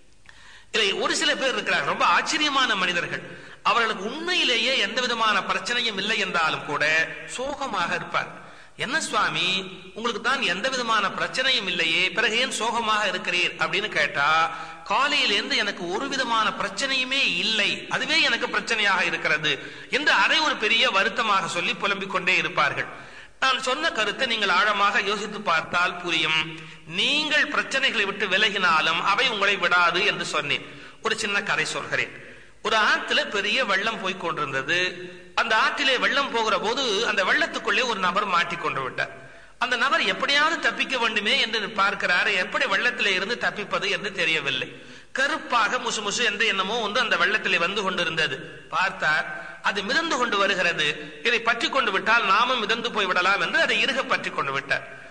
இதை ஒரு சில பேர் இருக்கிறார் ரொம்ப ஆச்சரியமான மனிதர்கள் அவர்களுக்கு உண்மையிலேயே எந்த விதமான பிரச்சனையும் இல்லை என்றாலும் கூட சோகமாக இருப்பார் என்ன சுவாமி உங்களுக்கு தான் எந்த விதமான பிரச்சனையும் இல்லையே பிறகு ஏன் சோகமாக இருக்கிறீர் அப்படின்னு கேட்டா காலையிலிருந்து எனக்கு ஒரு விதமான பிரச்சனையுமே இல்லை அதுவே எனக்கு பிரச்சனையாக இருக்கிறது என்று அதை ஒரு பெரிய வருத்தமாக சொல்லி புலம்பிக் கொண்டே இருப்பார்கள் நான் சொன்ன கருத்தை நீங்கள் ஆழமாக யோசித்து பார்த்தால் புரியும் நீங்கள் பிரச்சனைகளை விட்டு விலகினாலும் அவை உங்களை விடாது என்று சொன்னேன் ஒரு சின்ன கதை சொல்கிறேன் ஒரு ஆத்துல பெரிய வெள்ளம் போய் கொண்டிருந்தது அந்த ஆற்றிலே வெள்ளம் போகிற போது அந்த வெள்ளத்துக்குள்ளே ஒரு நபர் மாட்டிக்கொண்டு விட்டார் அந்த நபர் எப்படியாவது தப்பிக்க வேண்டுமே என்று பார்க்கிறார் எப்படி வெள்ளத்திலே இருந்து தப்பிப்பது என்று தெரியவில்லை கருப்பாக முசு முசு என்று என்னமோ ஒன்று அந்த வெள்ளத்திலே வந்து கொண்டிருந்தது பார்த்தார் அது மிதந்து கொண்டு வருகிறது இதை பற்றி கொண்டு விட்டால் நாமும் மிதந்து போய் விடலாம் என்று அதை இறுக பற்றி கொண்டு விட்டார்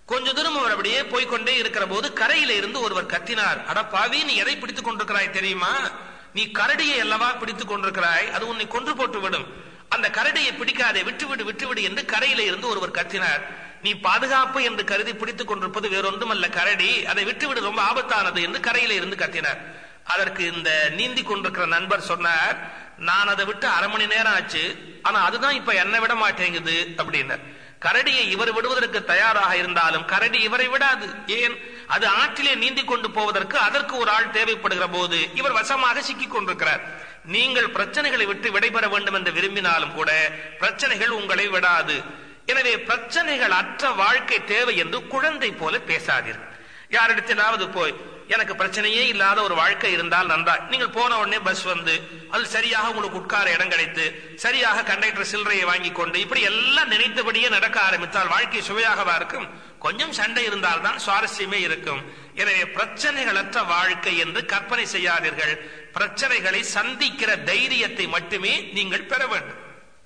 கொஞ்ச தூரம் அவர் அப்படியே போய்க்கொண்டே இருக்கிற போது கரையில இருந்து ஒருவர் கத்தினார் அட பாவி நீ எதை பிடித்துக் கொண்டிருக்கிறாய் தெரியுமா நீ கரடியை அல்லவா பிடித்துக் கொண்டிருக்கிறாய் அது உன்னை கொன்று போட்டு விடும் அந்த கரடியை பிடிக்காதே விட்டுவிடு விட்டுவிடு என்று கரையில இருந்து ஒருவர் கத்தினார் நீ பாதுகாப்பு என்று கருதி பிடித்துக் கொண்டிருப்பது வேறொன்றுமல்ல கரடி அதை விட்டுவிடு ரொம்ப ஆபத்தானது என்று கரையில இருந்து கத்தினார் அதற்கு இந்த நீந்தி கொண்டிருக்கிற நண்பர் சொன்னார் நான் அதை விட்டு அரை மணி நேரம் ஆச்சு ஆனா அதுதான் இப்ப என்ன விட மாட்டேங்குது அப்படின்னார் கரடியை இவர் விடுவதற்கு தயாராக இருந்தாலும் கரடி இவரை விடாது ஏன் அது ஆற்றிலே நீந்தி கொண்டு போவதற்கு அதற்கு ஒரு ஆள் தேவைப்படுகிற போது இவர் வசமாக சிக்கிக் கொண்டிருக்கிறார் நீங்கள் பிரச்சனைகளை விட்டு விடைபெற வேண்டும் என்று விரும்பினாலும் கூட பிரச்சனைகள் உங்களை விடாது எனவே பிரச்சனைகள் அற்ற வாழ்க்கை தேவை என்று குழந்தை போல பேசாதீர்கள் யாரிடத்திலாவது போய் எனக்கு பிரச்சனையே இல்லாத ஒரு வாழ்க்கை இருந்தால் நன்றா நீங்கள் போன உடனே பஸ் வந்து அது சரியாக உங்களுக்கு உட்கார இடம் கிடைத்து சரியாக கண்டக்டர் சில்லறையை வாங்கி கொண்டு இப்படி எல்லாம் நினைத்தபடியே நடக்க ஆரம்பித்தால் வாழ்க்கை சுவையாகவா இருக்கும் கொஞ்சம் சண்டை இருந்தால் தான் சுவாரஸ்யமே இருக்கும் எனவே பிரச்சனைகளற்ற வாழ்க்கை என்று கற்பனை செய்யாதீர்கள் பிரச்சனைகளை சந்திக்கிற தைரியத்தை மட்டுமே நீங்கள் பெற வேண்டும்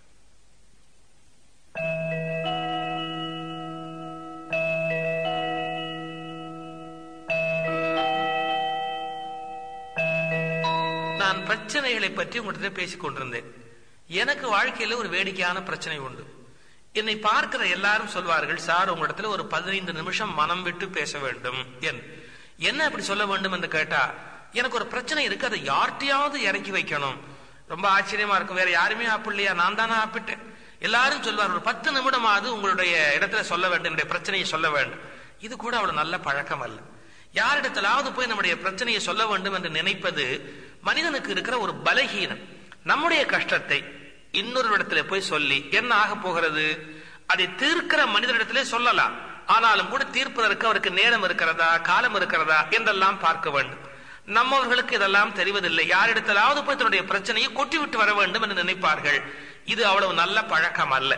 நான் பிரச்சனைகளை பற்றி உங்கள்கிட்ட பேசிக் கொண்டிருந்தேன் எனக்கு வாழ்க்கையில ஒரு வேடிக்கையான பிரச்சனை உண்டு என்னை பார்க்கிற எல்லாரும் சொல்வார்கள் சார் உங்களிடத்துல ஒரு பதினைந்து நிமிஷம் மனம் விட்டு பேச வேண்டும் என்று என்ன அப்படி சொல்ல வேண்டும் என்று கேட்டா எனக்கு ஒரு பிரச்சனை இருக்கு அதை யார்கிட்டயாவது இறக்கி வைக்கணும் ரொம்ப ஆச்சரியமா இருக்கும் வேற யாருமே ஆப்பிடலையா நான் தானே ஆப்பிட்டேன் எல்லாரும் சொல்வார் ஒரு பத்து நிமிடமாவது உங்களுடைய இடத்துல சொல்ல வேண்டும் என்னுடைய பிரச்சனையை சொல்ல வேண்டும் இது கூட அவ்வளவு நல்ல பழக்கம் அல்ல யாரிடத்திலாவது போய் நம்முடைய பிரச்சனையை சொல்ல வேண்டும் என்று நினைப்பது மனிதனுக்கு இருக்கிற ஒரு பலகீனம் நம்முடைய கஷ்டத்தை இன்னொரு இடத்துல போய் சொல்லி என்ன ஆக போகிறது அதை தீர்க்கிற மனிதனிடத்திலே சொல்லலாம் ஆனாலும் கூட தீர்ப்பதற்கு அவருக்கு நேரம் இருக்கிறதா காலம் இருக்கிறதா என்றெல்லாம் பார்க்க வேண்டும் நம்மவர்களுக்கு இதெல்லாம் தெரிவதில்லை யாரிடத்திலாவது போய் தன்னுடைய பிரச்சனையை கொட்டி விட்டு வர வேண்டும் என்று நினைப்பார்கள் இது அவ்வளவு நல்ல பழக்கம் அல்ல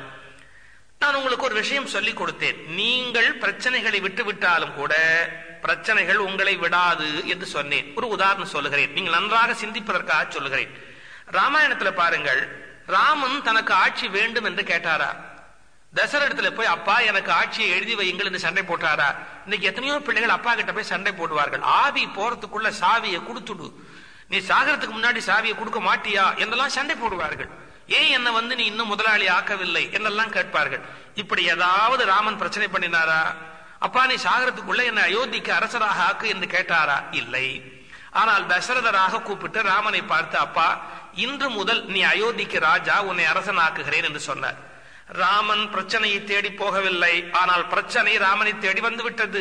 நான் உங்களுக்கு ஒரு விஷயம் சொல்லிக் கொடுத்தேன் நீங்கள் பிரச்சனைகளை விட்டு விட்டாலும் கூட பிரச்சனைகள் உங்களை விடாது என்று சொன்னேன் ஒரு உதாரணம் சொல்லுகிறேன் நீங்கள் நன்றாக சிந்திப்பதற்காக சொல்லுகிறேன் ராமாயணத்துல பாருங்கள் ராமன் தனக்கு ஆட்சி வேண்டும் என்று கேட்டாரா தசரடத்துல போய் அப்பா எனக்கு ஆட்சியை எழுதி வையுங்கள் என்று சண்டை போட்டாரா இன்னைக்கு எத்தனையோ பிள்ளைகள் அப்பா கிட்ட போய் சண்டை போடுவார்கள் ஆவி போறதுக்குள்ள சாவியை கொடுத்துடு நீ சாகரத்துக்கு முன்னாடி சாவியை கொடுக்க மாட்டியா என்றெல்லாம் சண்டை போடுவார்கள் ஏன் என்ன வந்து நீ இன்னும் முதலாளி ஆக்கவில்லை என்னெல்லாம் கேட்பார்கள் இப்படி ஏதாவது ராமன் பிரச்சனை பண்ணினாரா அப்பா நீ சாகரத்துக்குள்ள என்ன அயோத்திக்கு அரசராக ஆக்கு என்று கேட்டாரா இல்லை ஆனால் தசரதராக கூப்பிட்டு ராமனை பார்த்து அப்பா இன்று முதல் நீ அயோத்திக்கு ராஜா உன்னை அரசனாக்குகிறேன் என்று சொன்னார் ராமன் பிரச்சனையை தேடி போகவில்லை ஆனால் பிரச்சனை ராமனை தேடி வந்து விட்டது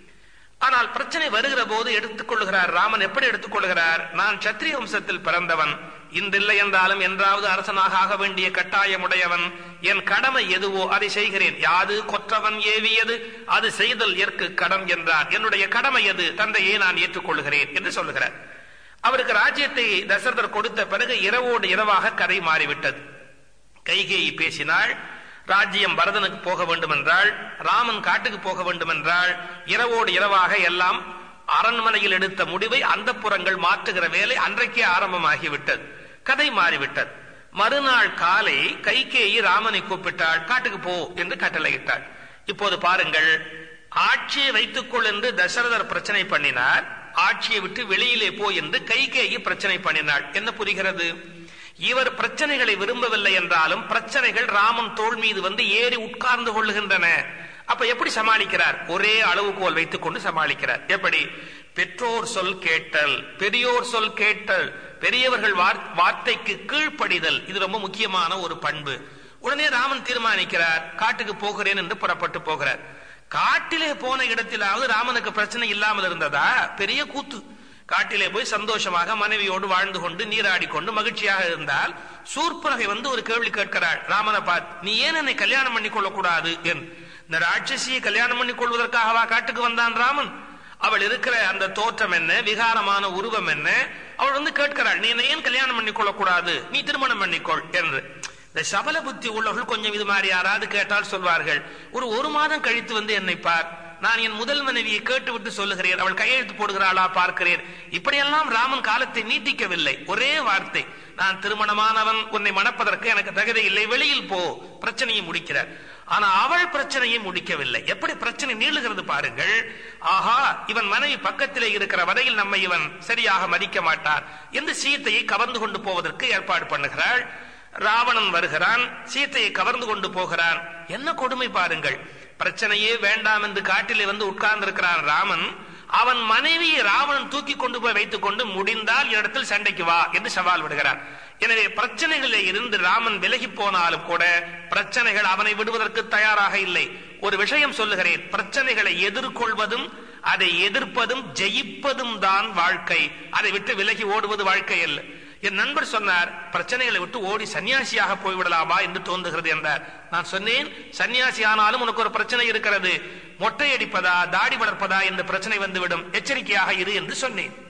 ஆனால் பிரச்சனை வருகிற போது எடுத்துக்கொள்கிறார் ராமன் எப்படி எடுத்துக்கொள்கிறார் நான் சத்திரிய வம்சத்தில் பிறந்தவன் இன்றில்லை என்றாலும் என்றாவது அரசனாக ஆக வேண்டிய கட்டாயமுடையவன் என் கடமை எதுவோ அதை செய்கிறேன் யாது கொற்றவன் ஏவியது அது செய்தல் ஏற்கு கடன் என்றார் என்னுடைய கடமை எது தந்தையே நான் ஏற்றுக்கொள்கிறேன் என்று சொல்லுகிறார் அவருக்கு ராஜ்யத்தை தசரதர் கொடுத்த பிறகு இரவோடு இரவாக கதை மாறிவிட்டது கைகேயி பேசினாள் ராஜ்யம் பரதனுக்கு போக வேண்டும் என்றால் ராமன் காட்டுக்கு போக வேண்டும் என்றால் இரவோடு இரவாக எல்லாம் அரண்மனையில் எடுத்த முடிவை அந்த புறங்கள் மாற்றுகிற வேலை அன்றைக்கே ஆரம்பமாகிவிட்டது கதை மாறிவிட்டது மறுநாள் காலை கைகேயி ராமனை கூப்பிட்டாள் காட்டுக்கு போ என்று கட்டளையிட்டாள் இப்போது பாருங்கள் ஆட்சியை வைத்துக்கொள் என்று தசரதர் பிரச்சனை பண்ணினார் ஆட்சியை விட்டு வெளியிலே போ என்று கைகேயி பிரச்சனை பண்ணினாள் என்ன புரிகிறது இவர் பிரச்சனைகளை விரும்பவில்லை என்றாலும் பிரச்சனைகள் ராமன் தோல் மீது வந்து ஏறி உட்கார்ந்து கொள்ளுகின்றன அப்ப எப்படி சமாளிக்கிறார் ஒரே அளவுகோல் வைத்துக் கொண்டு சமாளிக்கிறார் எப்படி பெற்றோர் சொல் கேட்டல் பெரியோர் சொல் கேட்டல் பெரியவர்கள் வார்த்தைக்கு கீழ்ப்படிதல் இது ரொம்ப முக்கியமான ஒரு பண்பு உடனே ராமன் தீர்மானிக்கிறார் காட்டுக்கு போகிறேன் என்று புறப்பட்டு போகிறார் காட்டிலே போன இடத்திலாவது ராமனுக்கு பிரச்சனை இல்லாமல் இருந்ததா பெரிய கூத்து காட்டிலே போய் சந்தோஷமாக மனைவியோடு வாழ்ந்து கொண்டு நீராடி கொண்டு மகிழ்ச்சியாக இருந்தால் சூர்பனகை வந்து ஒரு கேள்வி கேட்கிறாள் ராமனை பார்த்து நீ ஏன் என்னை கல்யாணம் பண்ணி கொள்ளக்கூடாது என் இந்த ராட்சசியை கல்யாணம் பண்ணி கொள்வதற்காகவா காட்டுக்கு வந்தான் ராமன் அவள் இருக்கிற அந்த தோற்றம் என்ன விகாரமான உருவம் என்ன அவள் வந்து கேட்கிறாள் நீ என்னை ஏன் கல்யாணம் பண்ணி கொள்ளக்கூடாது நீ திருமணம் பண்ணிக்கொள் என்று இந்த சபல புத்தி உள்ளவர்கள் கொஞ்சம் இது மாதிரி யாராவது கேட்டால் சொல்வார்கள் ஒரு ஒரு மாதம் கழித்து வந்து என்னை பார் நான் என் முதல் மனைவியை கேட்டுவிட்டு சொல்லுகிறேன் அவள் கையெழுத்து போடுகிறாளா பார்க்கிறேன் இப்படியெல்லாம் ராமன் காலத்தை நீட்டிக்கவில்லை ஒரே வார்த்தை நான் திருமணமானவன் உன்னை மணப்பதற்கு எனக்கு தகுதி இல்லை வெளியில் போ பிரச்சனையை முடிக்கிறார் ஆனா அவள் பிரச்சனையை முடிக்கவில்லை எப்படி பிரச்சனை நீளுகிறது பாருங்கள் ஆஹா இவன் மனைவி பக்கத்திலே இருக்கிற வரையில் நம்மை இவன் சரியாக மதிக்க மாட்டான் என்று சீத்தையை கவர்ந்து கொண்டு போவதற்கு ஏற்பாடு பண்ணுகிறாள் ராவணன் வருகிறான் சீத்தையை கவர்ந்து கொண்டு போகிறான் என்ன கொடுமை பாருங்கள் பிரச்சனையே வேண்டாம் என்று காட்டிலே வந்து உட்கார்ந்திருக்கிறான் ராமன் அவன் மனைவியை ராவணன் தூக்கி கொண்டு போய் வைத்துக் கொண்டு முடிந்தால் இடத்தில் சண்டைக்கு வா என்று சவால் விடுகிறான் எனவே பிரச்சனைகளில் இருந்து ராமன் விலகி போனாலும் கூட பிரச்சனைகள் அவனை விடுவதற்கு தயாராக இல்லை ஒரு விஷயம் சொல்லுகிறேன் பிரச்சனைகளை எதிர்கொள்வதும் அதை எதிர்ப்பதும் ஜெயிப்பதும் தான் வாழ்க்கை அதை விட்டு விலகி ஓடுவது வாழ்க்கை அல்ல என் நண்பர் சொன்னார் பிரச்சனைகளை விட்டு ஓடி சன்னியாசியாக போய்விடலாமா என்று தோன்றுகிறது என்றார் நான் சொன்னேன் சன்னியாசி ஆனாலும் உனக்கு ஒரு பிரச்சனை இருக்கிறது மொட்டை அடிப்பதா தாடி வளர்ப்பதா என்ற பிரச்சனை வந்துவிடும் எச்சரிக்கையாக இரு என்று சொன்னேன்